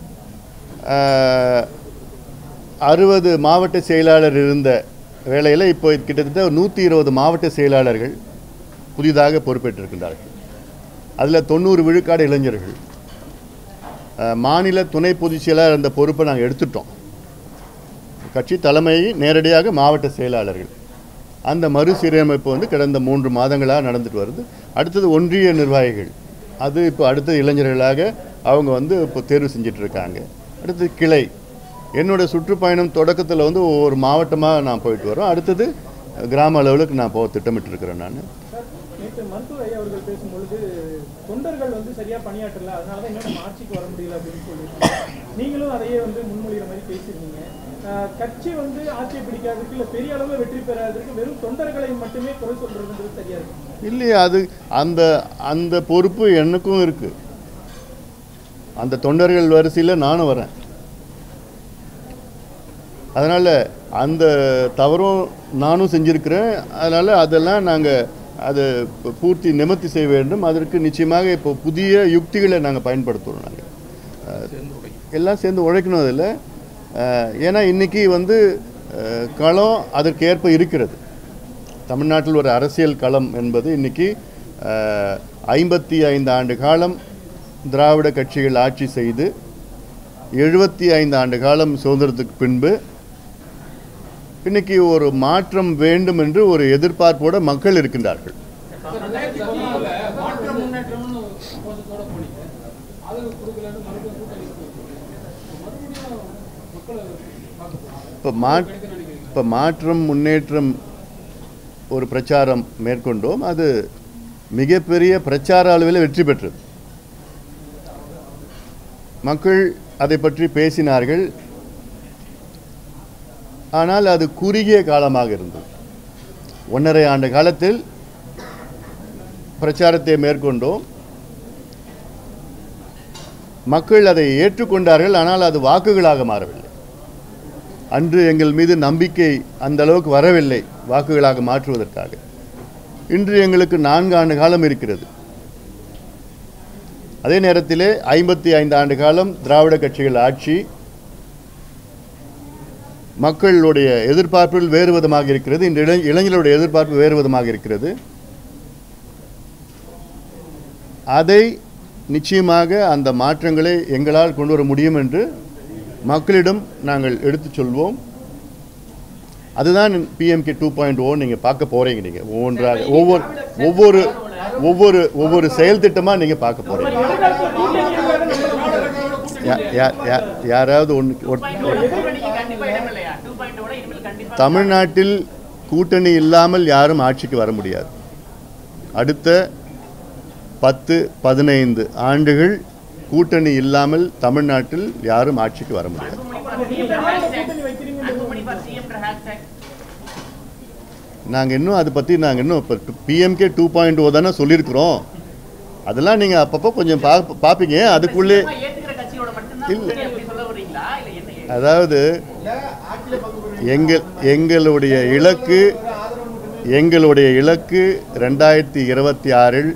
அறுபது மாவட்ட செயலாளர் இருந்த வேளையில் இப்போ கிட்டத்தட்ட நூற்றி இருபது மாவட்ட செயலாளர்கள் புதிதாக பொறுப்பேற்றிருக்கின்றார்கள் அதில் தொண்ணூறு விழுக்காடு இளைஞர்கள் அஹ், மாநில துணை பொதுச் செயலாளர் அந்த பொறுப்பை நாங்கள் எடுத்துட்டோம் கட்சி தலைமை நேரடியாக மாவட்ட செயலாளர்கள் அந்த மறுசீரமைப்பு வந்து கடந்த மூன்று மாதங்களாக நடந்துட்டு வருது அடுத்தது ஒன்றிய நிர்வாகிகள் அது இப்போ அடுத்த இளைஞர்களாக அவங்க வந்து இப்போ தேர்வு செஞ்சுட்டு இருக்காங்க அடுத்தது கிளை என்னோட சுற்றுப்பயணம் தொடக்கத்தில் வந்து ஒவ்வொரு மாவட்டமாக நான் போயிட்டு வரோம் அடுத்தது கிராம அளவுக்கு நான் போக திட்டமிட்டு இருக்கிறேன் நான் சார் நேற்று மருத்துவர் ஐயா அவர்கள் பேசும்பொழுது தொண்டர்கள் வந்து சரியா பணியாற்றல அதனால தான் இன்னும் நம்ம ஆட்சிக்கு வர முடியல அப்படின்னு சொல்லியிருக்கீங்க நீங்களும் அதையே வந்து முன்மொழிகிற மாதிரி பேசியிருந்தீங்க ஆஹ் கட்சி வந்து ஆட்சியை பிடிக்காததுக்கு இல்லை பெரிய அளவில் வெற்றி பெறாததுக்கு வெறும் தொண்டர்களை மட்டுமே குறை சொல்றதுன்றது சரியா இருக்கு இல்லையே அது அந்த அந்த பொறுப்பு எனக்கும் இருக்கு அந்த தொண்டர்கள் வரிசையில் நானும் வரேன் அதனால் அந்த தவறும் நானும் செஞ்சுருக்கிறேன் அதனால் அதெல்லாம் நாங்கள் அதை ப- பூர்த்தி நிவர்த்தி செய்ய வேண்டும் அதற்கு நிச்சயமாக இப்போ புதிய யுக்திகளை நாங்கள் பயன்படுத்துகிறோம் நாங்கள் எல்லாம் சேர்ந்து உழைக்கணும் அதில் ஏன்னா இன்றைக்கி வந்து அஹ், களம் அதற்கேற்ப இருக்கிறது தமிழ்நாட்டில் ஒரு அரசியல் களம் என்பது இன்னைக்கு ஐம்பத்தி ஐந்து ஆண்டு காலம் திராவிட கட்சிகள் ஆட்சி செய்து எழுபத்தி ஐந்து ஆண்டு காலம் சுதந்திரத்துக்கு பின்பு இன்னைக்கு ஒரு மாற்றம் வேண்டும் என்று ஒரு எதிர்பார்ப்போட மக்கள் இருக்கின்றார்கள் ரெண்டாயிரத்தி பதினாலுல மாற்ற முன்னேற்றம்னு கோஷத்தோட போனீங்க ஆதரவு கொடுக்கலன்னு மறுபடியும் கூட்டணி மறுபடியும் மக்களை பார்க்க போறாங்க இப்போ மா இப்போ மாற்றம் முன்னேற்றம் ஒரு பிரச்சாரம் மேற்கொண்டோம் அது மிகப்பெரிய பிரச்சார அளவில் வெற்றி பெற்றது மக்கள் அதை பற்றி பேசினார்கள் ஆனால் அது குறுகிய காலமாக இருந்தது ஒன்றரை ஆண்டு காலத்தில் பிரச்சாரத்தை மேற்கொண்டோம் மக்கள் அதை ஏற்றுக்கொண்டார்கள் ஆனால் அது வாக்குகளாக மாறவில்லை அன்று எங்கள் மீது நம்பிக்கை அந்த அளவுக்கு வரவில்லை வாக்குகளாக மாற்றுவதற்காக இன்று எங்களுக்கு நான்கு ஆண்டு காலம் இருக்கிறது அதே நேரத்திலே ஐம்பத்தி ஐந்து ஆண்டு காலம் திராவிட கட்சிகள் ஆட்சி மக்களுடைய எதிர்பார்ப்புகள் வேறு விதமாக இருக்கிறது இந்த இளை இளைஞர்களுடைய எதிர்பார்ப்பு வேறு விதமாக இருக்கிறது அதை நிச்சயமாக அந்த மாற்றங்களை எங்களால் கொண்டு வர முடியும் என்று மக்களிடம் நாங்கள் எடுத்துச் சொல்வோம் அதுதான் பிஎம்கே டூ பாயிண்ட் ஓ நீங்கள் பார்க்க போகிறீங்க நீங்கள் ஒவ்வொன்றாக ஒவ்வொரு ஒவ்வொரு ஒவ்வொரு ஒவ்வொரு செயல் திட்டமாக நீங்கள் பார்க்க போகிறீங்க யா- யா- யா- யாராவது ஒன்று கூட்டணிக்கு கண்டிப்பா இடம் இல்லையா டூ பாயிண்ட் ஓட இனிமேல் கண்டிப்பா தமிழ்நாட்டில் கூட்டணி இல்லாமல் யாரும் ஆட்சிக்கு வர முடியாது அடுத்த பத்து பதினைந்து ஆண்டுகள் கூட்டணி இல்லாமல் தமிழ்நாட்டில் யாரும் ஆட்சிக்கு வர முடியாது கூட்டணி வைக்கிறீங்க அன்புமணி ஃபார் சிஎம் ஹேஷ்டேக் நாங்கள் இன்னும் அதை பற்றி நாங்கள் இன்னும் இப்போ பிஎம்கே டூ பாயிண்ட் ஓ தானே சொல்லியிருக்கிறோம் அதெல்லாம் நீங்கள் அப்பப்போ கொஞ்சம் பா பார்ப்பீங்க அதுக்குள்ளே ஏத்துக்கிற கட்சியோட மட்டும்தான் இல்ல. கூட்டணி அப்படி சொல்ல வர்றீங்களா இல்ல என்ன அதாவது இல்ல ஆட்சியில பங்கு பெறுவீங்க எங்கள் எங்களுடைய இலக்கு ஆதரவு மட்டுமே எங்களுடைய இலக்கு ரெண்டாயிரத்தி இருபத்தி ஆறில்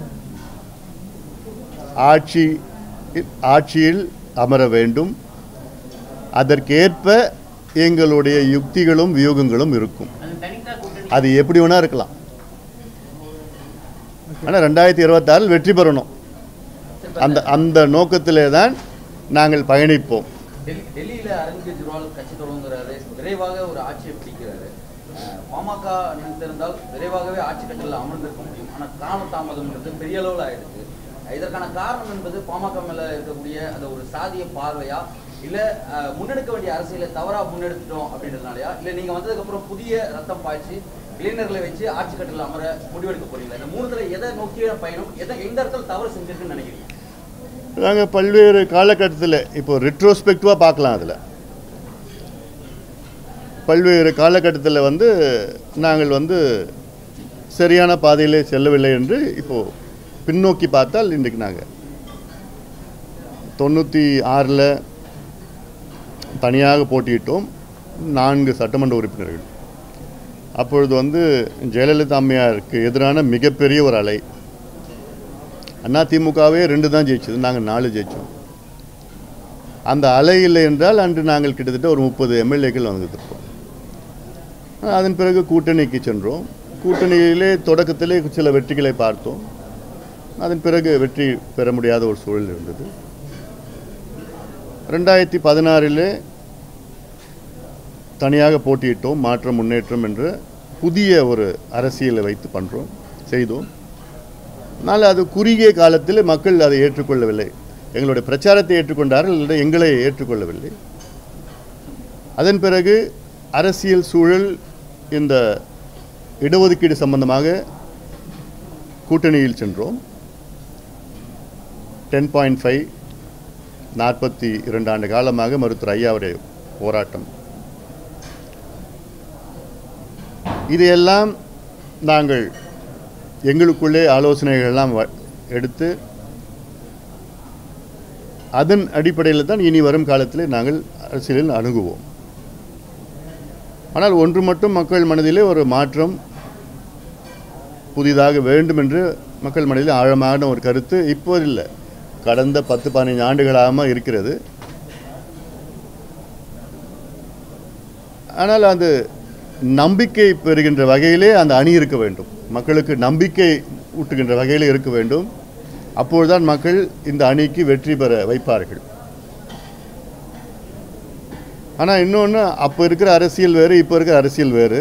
ஆட்சி ஆட்சியில் அமர வேண்டும் அதற்கேற்ப எங்களுடைய யுக்திகளும் வியூகங்களும் இருக்கும் அது தனித்தா கூட்டணி அது எப்படி வேணா இருக்கலாம் ஆனால் ரெண்டாயிரத்தி இருபத்தாறில் வெற்றி பெறணும் அந்த அந்த நோக்கத்திலே தான் நாங்கள் பயணிப்போம் டெல்லி டெல்லியில அரவிந்த் கெஜ்ரிவால் கட்சி தொடங்குறாரு விரைவாக ஒரு ஆட்சியை பிடிக்கிறாரு அஹ் பாமக நினைத்திருந்தால் விரைவாகவே ஆட்சி கட்சியில் அமர்ந்திருக்க முடியும் ஆனா காலதாமதம்ன்றது பெரிய அளவில் ஆயிடுச்சு இதற்கான காரணம் என்பது பாமக மேல இருக்கக்கூடிய அந்த ஒரு சாதிய பார்வையா இல்ல அஹ், முன்னெடுக்க வேண்டிய அரசியலை தவறா முன்னெடுத்துட்டோம் அப்படின்றதுனாலயா இல்ல நீங்க வந்ததுக்கு அப்புறம் புதிய ரத்தம் பாய்ச்சி இளைஞர்களை வச்சு ஆட்சி கட்டில் அமர முடிவெடுக்க போறீங்களா இந்த மூணுத்துல எதை நோக்கிய பயணம் எதை எந்த இடத்துல தவறு செஞ்சிருக்குன்னு நினைக்கிறீங்க நாங்கள் பல்வேறு காலகட்டத்தில் இப்போ ரிட்ரோஸ்பெக்டிவாக பார்க்கலாம் அதில் பல்வேறு காலகட்டத்தில் வந்து நாங்கள் வந்து சரியான பாதையிலே செல்லவில்லை என்று இப்போது பின்னோக்கி பார்த்தால் இன்றைக்கு நாங்கள் தொண்ணூற்றி ஆறில் தனியாக போட்டியிட்டோம் நான்கு சட்டமன்ற உறுப்பினர்கள் அப்பொழுது வந்து ஜெயலலிதா அம்மையாருக்கு எதிரான மிகப்பெரிய ஒரு அலை அண்ணா திமுகவே ரெண்டு தான் ஜெயிச்சது நாங்கள் நாலு ஜெயித்தோம் அந்த அலை இல்லை என்றால் அன்று நாங்கள் கிட்டத்தட்ட ஒரு முப்பது எம்எல்ஏக்கள் வந்துருப்போம் அதன் பிறகு கூட்டணிக்கு சென்றோம் கூட்டணியிலே தொடக்கத்திலே சில வெற்றிகளை பார்த்தோம் அதன் பிறகு வெற்றி பெற முடியாத ஒரு சூழல் இருந்தது ரெண்டாயிரத்தி பதினாறிலே தனியாக போட்டியிட்டோம் மாற்றம் முன்னேற்றம் என்ற புதிய ஒரு அரசியலை வைத்து பண்ணுறோம் செய்தோம் ஆனால் அது குறுகிய காலத்தில் மக்கள் அதை ஏற்றுக்கொள்ளவில்லை எங்களுடைய பிரச்சாரத்தை ஏற்றுக்கொண்டார்கள் இல்லை எங்களை ஏற்றுக்கொள்ளவில்லை அதன் பிறகு அரசியல் சூழல் இந்த இடஒதுக்கீடு சம்பந்தமாக கூட்டணியில் சென்றோம் டென் பாயிண்ட் ஃபைவ் நாற்பத்தி இரண்டு ஆண்டு காலமாக மருத்துவர் ஐயாவுடைய போராட்டம் இதையெல்லாம் நாங்கள் எங்களுக்குள்ளே ஆலோசனைகள் எல்லாம் வ- எடுத்து அதன் அடிப்படையில் தான் இனி வரும் காலத்தில் நாங்கள் அரசியலில் அணுகுவோம் ஆனால் ஒன்று மட்டும் மக்கள் மனதிலே ஒரு மாற்றம் புதிதாக வேண்டும் என்று மக்கள் மனதில் ஆழமான ஒரு கருத்து இப்போது இல்லை கடந்த பத்து பதினைஞ்சு ஆண்டுகளாக இருக்கிறது ஆனால் அது நம்பிக்கை பெறுகின்ற வகையிலே அந்த அணி இருக்க வேண்டும் மக்களுக்கு நம்பிக்கை ஊட்டுகின்ற வகையிலே இருக்க வேண்டும் அப்பொழுதுதான் மக்கள் இந்த அணிக்கு வெற்றி பெற வைப்பார்கள் ஆனால் இன்னொன்று அப்போ இருக்கிற அரசியல் வேறு இப்போ இருக்கிற அரசியல் வேறு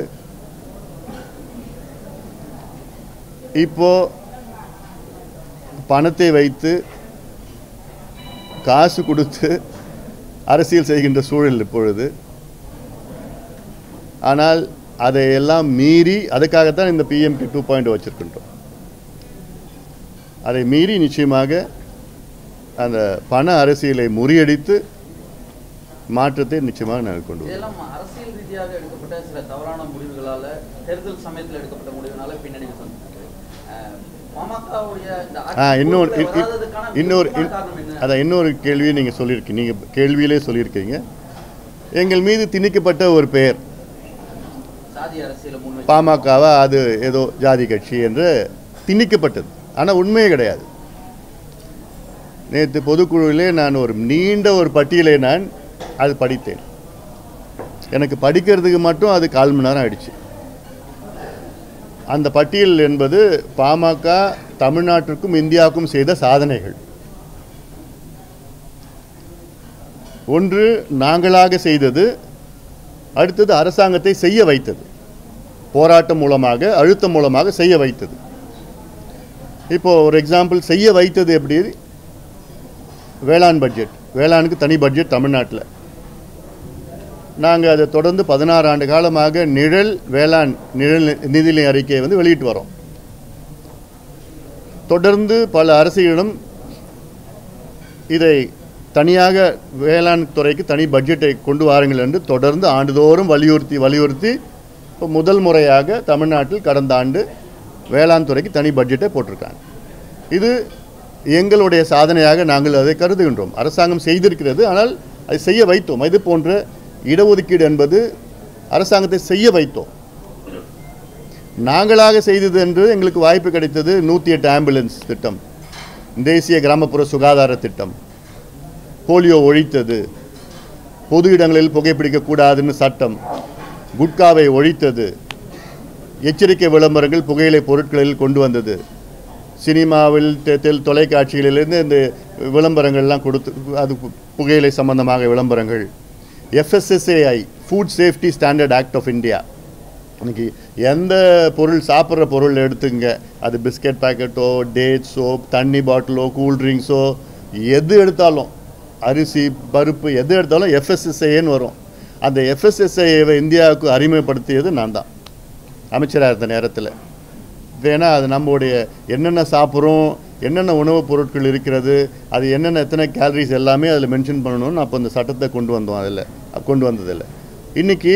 இப்போ பணத்தை வைத்து காசு கொடுத்து அரசியல் செய்கின்ற சூழல் இப்பொழுது ஆனால் அதையெல்லாம் மீறி அதுக்காகத்தான் இந்த பிஎம்கே டூ பாயிண்ட் வச்சுருக்கின்றோம் அதை மீறி நிச்சயமாக அந்த பண அரசியலை முறியடித்து மாற்றத்தை நிச்சயமாக நாங்கள் கொண்டு வருவோம் இதெல்லாம் அரசியல் ரீதியாக எடுக்கப்பட்ட சில தவறான முடிவுகளால தேர்தல் சமயத்தில் எடுக்கப்பட்ட முடிவுனால பின்னடைவு சந்திச்சிருக்கு அஹ், பாமகவுடைய இந்த ஆ ஆட்சி இன்னொரு பொறுப்புல இ- இ- வராததுக்கான இன்னொரு முக்கியமான காரணம் என்ன? அதான் இன்னொரு கேள்வியை நீங்கள் சொல்லியிருக்கீங்க நீங்கள் கேள்வியிலே சொல்லியிருக்கீங்க எங்கள் மீது திணிக்கப்பட்ட ஒரு பெயர் சாதி அரசியலை முன்வைச்சு பாமகவா அது ஏதோ ஜாதி கட்சி என்று திணிக்கப்பட்டது ஆனால் உண்மையே கிடையாது நேற்று பொதுக்குழுவிலே நான் ஒரு நீண்ட ஒரு பட்டியலை நான் அது படித்தேன் எனக்கு படிக்கிறதுக்கு மட்டும் அது கால் மணி நேரம் ஆயிடுச்சு அந்த பட்டியல் என்பது பாமக தமிழ்நாட்டிற்கும் இந்தியாவுக்கும் செய்த சாதனைகள் ஒன்று நாங்களாக செய்தது அடுத்தது அரசாங்கத்தை செய்ய வைத்தது போராட்டம் மூலமாக அழுத்தம் மூலமாக செய்ய வைத்தது இப்போ ஒரு எக்ஸாம்பிள் செய்ய வைத்தது எப்படி வேளாண் பட்ஜெட் வேளாணுக்கு தனி பட்ஜெட் தமிழ்நாட்டில் நாங்கள் அதை தொடர்ந்து பதினாறு ஆண்டு காலமாக நிழல் வேளாண் நிழல் நிதிநிலை அறிக்கையை வந்து வெளியிட்டு வரோம் தொடர்ந்து பல அரசுகளிடம் இதை தனியாக வேளாண் துறைக்கு தனி பட்ஜெட்டை கொண்டு வாருங்கள் என்று தொடர்ந்து ஆண்டுதோறும் வலியுறுத்தி வலியுறுத்தி இப்போ முதல் முறையாக தமிழ்நாட்டில் கடந்த ஆண்டு வேளாண் துறைக்கு தனி பட்ஜெட்டை போட்டிருக்காங்க இது எங்களுடைய சாதனையாக நாங்கள் அதை கருதுகின்றோம் அரசாங்கம் செய்திருக்கிறது ஆனால் அதை செய்ய வைத்தோம் இது போன்ற இடஒதுக்கீடு என்பது அரசாங்கத்தை செய்ய வைத்தோம் நாங்களாக செய்தது என்று எங்களுக்கு வாய்ப்பு கிடைத்தது நூற்றி எட்டு ஆம்புலன்ஸ் திட்டம் தேசிய கிராமப்புற சுகாதார திட்டம் போலியோ ஒழித்தது பொது இடங்களில் புகைப்பிடிக்கக்கூடாதுன்னு சட்டம் குட்காவை ஒழித்தது எச்சரிக்கை விளம்பரங்கள் புகையிலை பொருட்களில் கொண்டு வந்தது சினிமாவில் தெ- தெல் தொலைக்காட்சிகளிலிருந்து இந்த விளம்பரங்கள்லாம் கொடுத்து அது பு- புகையிலை சம்பந்தமாக விளம்பரங்கள் FSSAI food safety standard act of India இன்னைக்கு எந்த பொருள் சாப்பிட்ற பொருள் எடுத்துங்க அது பிஸ்கட் பாக்கெட்டோ டேட் சோப் தண்ணி பாட்டிலோ கூல் ட்ரிங்க்ஸோ எது எடுத்தாலும் அரிசி பருப்பு எது எடுத்தாலும் எஃப்எஸ்எஸ்ஐன்னு வரும் அந்த எஃப்எஸ்எஸ்ஐவை இந்தியாவுக்கு அறிமுகப்படுத்தியது நான் தான் அமைச்சராக இருந்த நேரத்தில் ஏன்னா அது நம்முடைய என்னென்ன சாப்பிட்றோம் என்னென்ன உணவுப் பொருட்கள் இருக்கிறது அது என்னென்ன எத்தனை கேலரிஸ் எல்லாமே அதில் மென்ஷன் பண்ணணும்னு அப்போ அந்த சட்டத்தை கொண்டு வந்தோம் அதில் கொண்டு வந்ததில்லை இன்றைக்கி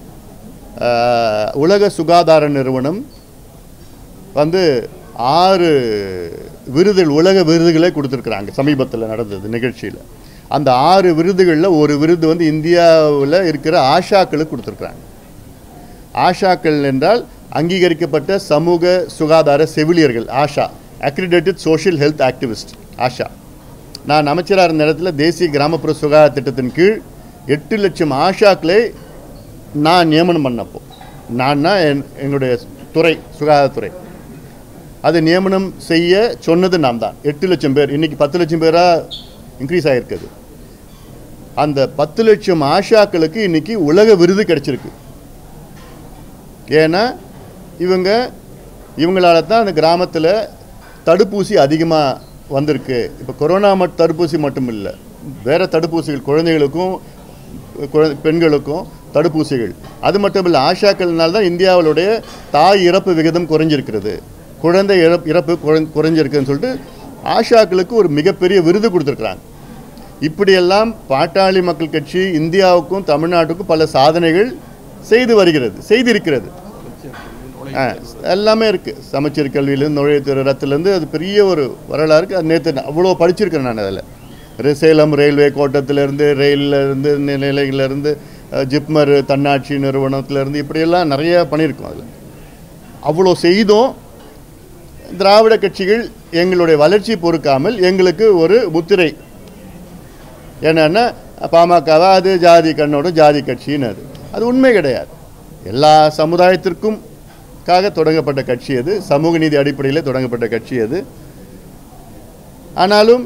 உலக சுகாதார நிறுவனம் வந்து ஆறு விருதுகள் உலக விருதுகளே கொடுத்துருக்குறாங்க சமீபத்தில் நடந்தது நிகழ்ச்சியில் அந்த ஆறு விருதுகளில் ஒரு விருது வந்து இந்தியாவில் இருக்கிற ஆஷாக்களுக்கு கொடுத்துருக்குறாங்க ஆஷாக்கள் என்றால் அங்கீகரிக்கப்பட்ட சமூக சுகாதார செவிலியர்கள் ASHA accredited social health activist ASHA நான் அமைச்சராக இருந்த இடத்துல தேசிய கிராமப்புற சுகாதார திட்டத்தின் கீழ் எட்டு லட்சம் ஆஷாக்களை நான் நியமனம் பண்ணப்போ நான்னா என் எங்களுடைய துறை சுகாதாரத்துறை அது நியமனம் செய்ய சொன்னது நான் தான் எட்டு லட்சம் பேர் இன்னைக்கு பத்து லட்சம் பேராக இன்க்ரீஸ் ஆகிருக்குது அந்த பத்து லட்சம் ஆஷாக்களுக்கு இன்னைக்கு உலக விருது கிடைச்சிருக்கு ஏன்னா இவங்க இவங்களால தான் அந்த கிராமத்தில் தடுப்பூசி அதிகமாக வந்திருக்கு இப்போ கொரோனா மட் தடுப்பூசி மட்டும் இல்லை வேறு தடுப்பூசிகள் குழந்தைகளுக்கும் குழ- பெண்களுக்கும் தடுப்பூசிகள் அது மட்டும் இல்லை ஆஷாக்கள்னால தான் இந்தியாவுடைய தாய் இறப்பு விகிதம் குறைஞ்சிருக்கிறது குழந்தை இறப்பு இறப்பு குறை- குறைஞ்சிருக்குன்னு சொல்லிட்டு ஆஷாக்களுக்கு ஒரு மிகப்பெரிய விருது கொடுத்துருக்குறாங்க இப்படியெல்லாம் பாட்டாளி மக்கள் கட்சி இந்தியாவுக்கும் தமிழ்நாட்டுக்கும் பல சாதனைகள் செய்து வருகிறது செய்திருக்கிறது ஆ, எல்லாமே இருக்குது சமச்சீர் கல்வியிலேருந்து நுழைவுத்துறை ரத்துலேருந்து அது பெரிய ஒரு வரலாறு இருக்குது அது நேற்று அவ்வளோ படிச்சிருக்கேன் நான் அதில் சேலம் ரயில்வே கோட்டத்திலேருந்து ரயிலிருந்து நிலையிலேருந்து ஜிப்மர் தன்னாட்சி நிறுவனத்திலேருந்து இப்படியெல்லாம் நிறைய பண்ணியிருக்கோம் அதில் அவ்வளோ செய்தும் திராவிட கட்சிகள் எங்களுடைய வளர்ச்சி பொறுக்காமல் எங்களுக்கு ஒரு முத்திரை என்னன்னா பாமகவா அது ஜாதி கண்ணோட ஜாதி கட்சின்னு அது அது உண்மை கிடையாது எல்லா சமுதாயத்திற்கும் காக தொடங்கப்பட்ட கட்சி அது சமூக நீதி அடிப்படையில் தொடங்கப்பட்ட கட்சி அது ஆனாலும்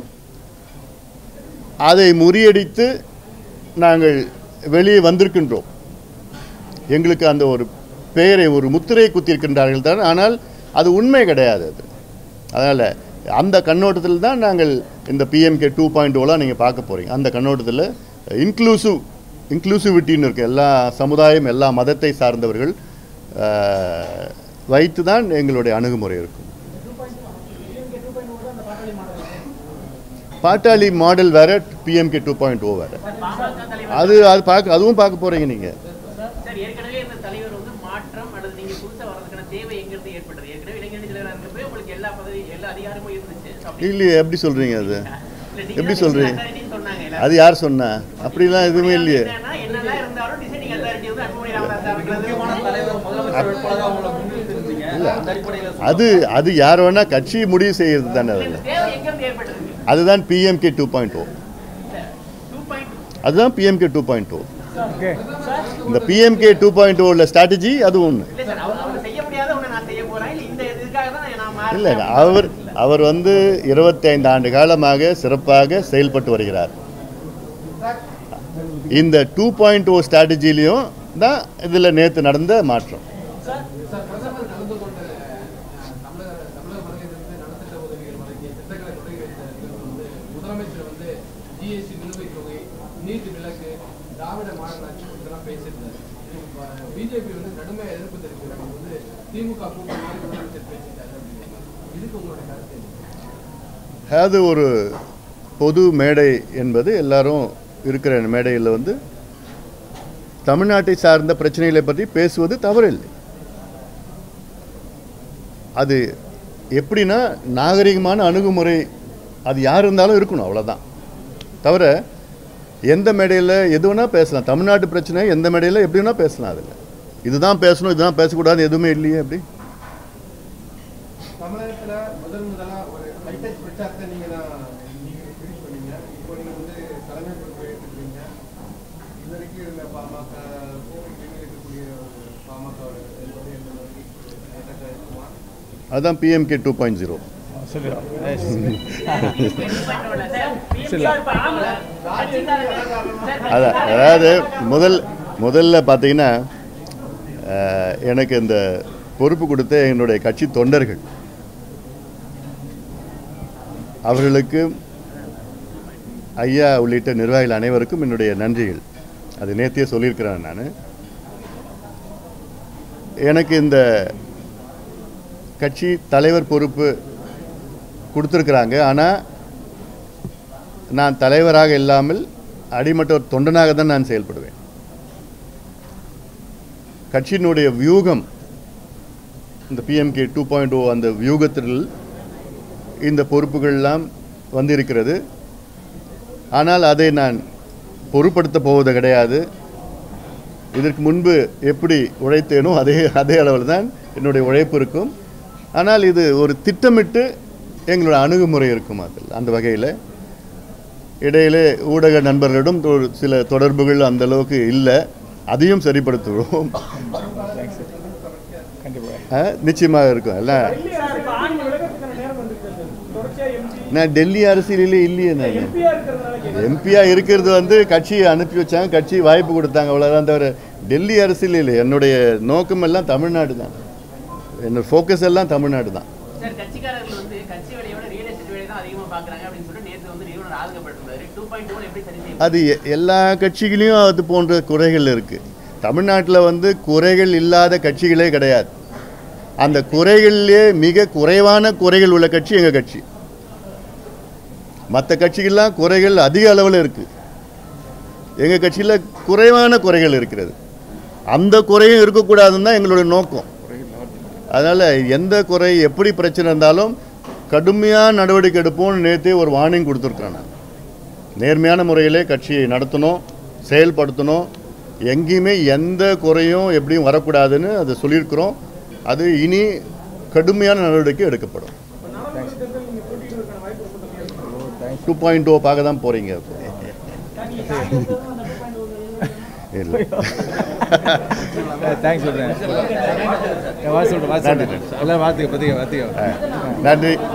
அதை முறியடித்து நாங்கள் வெளியே வந்திருக்கின்றோம் எங்களுக்கு அந்த ஒரு பெயரை ஒரு முத்திரை குத்தியிருக்கின்றார்கள் தான் ஆனால் அது உண்மை கிடையாது அது அதனால் அந்த கண்ணோட்டத்தில் தான் நாங்கள் இந்த பிஎம்கே டூ பாயிண்ட் ஓலாம் நீங்கள் பார்க்க போகிறீங்க அந்த கண்ணோட்டத்தில் இன்க்ளூசிவ் இன்க்ளூசிவிட்டின்னு இருக்குது எல்லா சமுதாயம் எல்லா மதத்தை சார்ந்தவர்கள் அஹ், வைத்து தான் எங்களுடைய அணுகுமுறை இருக்கும் பாட்டாளி மாடல் வேற பிஎம்கே டூ பாயிண்ட் ஓ வேற பாமக தலைவர் அது அது பார்க்க அதுவும் பார்க்க போகிறீங்க நீங்கள் சார் ஏற்கனவே இந்த தலைவர் வந்து மாற்றம் அல்லது நீங்க புதுசா வர்றதுக்கான தேவை எங்கிருந்து ஏற்பட்டது ஏற்கனவே இளைஞரணி தலைவராக இருக்கப்பவே உங்களுக்கு எல்லா பதவி எல்லா அதிகாரமும் இருந்துச்சு So, அப்படி- இல்லையே எப்படி சொல்கிறீங்க அது இல்ல, நீங்க எப்படி தான் சொல்றீங்க? decision authority ன்னு சொன்னாங்க எல்லாரும். அது யார் சொன்னா அப்படிலாம் எதுவுமே இல்லையே என்னன்னா, என்னதான் இருந்தாலும் டிசைடிங் அத்தாரிட்டி வந்து அன்புமணி ராமதாஸ் அவர்கள் முக்கியமான தலைவர் முதலமைச்சர் வேட்பாளராக அவங்கள முன்னிறுத்திருந்தீங்க அந்த அடிப்படையில் அது அது யார் வேணா கட்சி முடிவு செய்யறது தானே அதில் இந்த தேவை எங்கிருந்து ஏற்பட்டிருக்கு அதுதான் PMK two point O two point அதுதான் PMK two point O okay இந்த பிஎம்கே டூ பாயிண்ட் ஓவில் ஸ்ட்ராட்டஜி அது ஒன்று இல்ல சார் அவர் அவர் செய்ய முடியாத ஒண்ணு நான் செய்ய போறேன் இல்ல இந்த இதுக்காக தான் நான் மாறுறேன் இல்லை அவர் அவர் வந்து இருபத்தைந்து ஆண்டு காலமாக சிறப்பாக செயல்பட்டு வருகிறார் இந்த டூ பாயிண்ட் ஓ ஸ்ட்ராட்டஜிலையும் தான் இதில் நேற்று நடந்த மாற்றம் சார் பிரதமர் கலந்து கொண்ட அஹ், தமிழக தமிழக மாநிலத்திலிருந்து நலத்திட்ட உதவிகள் வழங்கிய திட்டங்களை தொடங்கி வைத்த நிகழ்வு வந்து முதலமைச்சர் வந்து ஜிஎஸ்டி நிலுவைத் தொகை நீட் விலக்கு திராவிட மாநகராட்சி இதெல்லாம் பேசியிருந்தார் பிஜேபி வந்து கடுமையாக எதிர்ப்பு தெரிவிக்கிறாங்க வந்து திமுக கூட்டணி மாதிரி முதலமைச்சர் பேசிட்டாரு அப்படின்னு இதுக்கு உங்களுடைய கருத்து என்ன? அது ஒரு பொது மேடை என்பது எல்லாரும் இருக்கிற மேடையில் வந்து தமிழ்நாட்டை சார்ந்த பிரச்சனைகளை பற்றி பேசுவது தவறில்லை அது எப்படின்னா நாகரிகமான அணுகுமுறை அது யார் இருந்தாலும் இருக்கணும் அவ்வளோதான் தவிர எந்த மேடையில் எது வேணால் பேசலாம் தமிழ்நாட்டு பிரச்சனை எந்த மேடையில் எப்படி வேணால் பேசலாம் அதில் இதுதான் பேசணும் இதுதான் பேசக்கூடாது எதுவுமே இல்லையே அப்படி தமிழகத்துல முதல் முதலா ஒரு ஹைடெக் பிரச்சாரத்தை நீங்க தான் நீங்க finish பண்ணீங்க இப்போ நீங்க வந்து தலைமை பொறுப்பு ஏற்றுக்கிறீங்க இது வரைக்கும் இருந்த பாமக இனிமேல் இருக்கக்கூடிய ஒரு பாமக வோட செயல்பாடு எந்த மாதிரி எனக்கு இருக்குமா அதுதான் பிஎம்கே டூ பாயிண்ட் ஜீரோ அதான் அதாவது முதல் முதல்ல பார்த்தீங்கன்னா அஹ், எனக்கு இந்த பொறுப்பு கொடுத்த என்னுடைய கட்சி தொண்டர்கள் அவர்களுக்கு ஐயா உள்ளிட்ட நிர்வாகிகள் அனைவருக்கும் என்னுடைய நன்றிகள் அது நேத்தியே சொல்லியிருக்கிறேன் நான் எனக்கு இந்த கட்சி தலைவர் பொறுப்பு கொடுத்துருக்குறாங்க ஆனால் நான் தலைவராக இல்லாமல் அடிமட்ட ஒரு தொண்டனாக தான் நான் செயல்படுவேன் கட்சியினுடைய வியூகம் இந்த பிஎம்கே டூ பாயிண்ட் ஓ அந்த வியூகத்தில் இந்த பொறுப்புகள்லாம் வந்திருக்கிறது ஆனால் அதை நான் பொருட்படுத்த போவது கிடையாது இதற்கு முன்பு எப்படி உழைத்தேனோ அதே அதே அளவில் தான் என்னுடைய உழைப்பு இருக்கும் ஆனால் இது ஒரு திட்டமிட்டு எங்களோட அணுகுமுறை இருக்கும் அதில் அந்த வகையில் இடையிலே ஊடக நண்பர்களிடம் ஒரு சில தொடர்புகள் அந்த அளவுக்கு இல்லை அதையும் சரிப்படுத்துவோம் ஆ, நிச்சயமாக இருக்கும் எல்லாம் டெல்லி அரசியல் நீங்க விலகறதுக்கான நேரம் வந்துருச்சு சார் தொடர்ச்சியா எம்பி நான் டெல்லி அரசியலிலே இல்லையே நான் எம்பியா இருக்கிறதுனால கேட்கிறேன். எம்பியா இருக்கிறது வந்து கட்சியை அனுப்பி வச்சாங்க கட்சி வாய்ப்பு கொடுத்தாங்க அவ்வளோதான் தவிர டெல்லி அரசியல் இல்லை என்னுடைய நோக்கம் எல்லாம் தமிழ்நாடு தான் என்னோட ஃபோக்கஸ் எல்லாம் தமிழ்நாடு தான் சார் கட்சிக்காரர்கள் வந்து கட்சி வேலையை விட ரியல் எஸ்டேட் வேலையை தான் அதிகமா பாக்குறாங்க அப்படின்னு சொல்லிட்டு நேத்து வந்து நிறுவனர் ஆதங்கப்பட்டிருந்தாரு டூ பாயிண்ட் டூ எப்படி சரி செய்ய அது எ- எல்லா கட்சிகளையும் அது போன்ற குறைகள் இருக்குது தமிழ்நாட்டில் வந்து குறைகள் இல்லாத கட்சிகளே கிடையாது அந்த குறைகளிலே மிக குறைவான குறைகள் உள்ள கட்சி எங்கள் கட்சி மற்ற கட்சிகள்லாம் குறைகள் அதிக அளவில் இருக்குது எங்கள் கட்சியில் குறைவான குறைகள் இருக்கிறது அந்த குறையும் இருக்கக்கூடாதுன்னு தான் எங்களுடைய நோக்கம் அதனால் எந்த குறை எப்படி பிரச்சனை இருந்தாலும் கடுமையான நடவடிக்கை எடுப்போம்னு நேற்றே ஒரு வார்னிங் கொடுத்துருக்குறேன் நான் நேர்மையான முறையிலே கட்சியை நடத்தணும் செயல்படுத்தணும் எங்கேயுமே எந்த குறையும் எப்படியும் வரக்கூடாதுன்னு அதை சொல்லியிருக்கிறோம் அது இனி கடுமையான நடவடிக்கை எடுக்கப்படும் இப்ப நாடாளுமன்ற தேர்தல் நீங்க போட்டியிடுவதற்கான வாய்ப்பு ரொம்ப கம்மியா இருக்கு டூ பாயிண்ட் ஓ பார்க்க தான் போகிறீங்க இல்லை தேங்க்ஸ் சொல்கிறேன் வாழ்த்து சொல்கிறேன் வாழ்த்து சொல்கிறேன் எல்லாம் வாழ்த்துக்க பற்றிக்க பார்த்துக்க நன்றி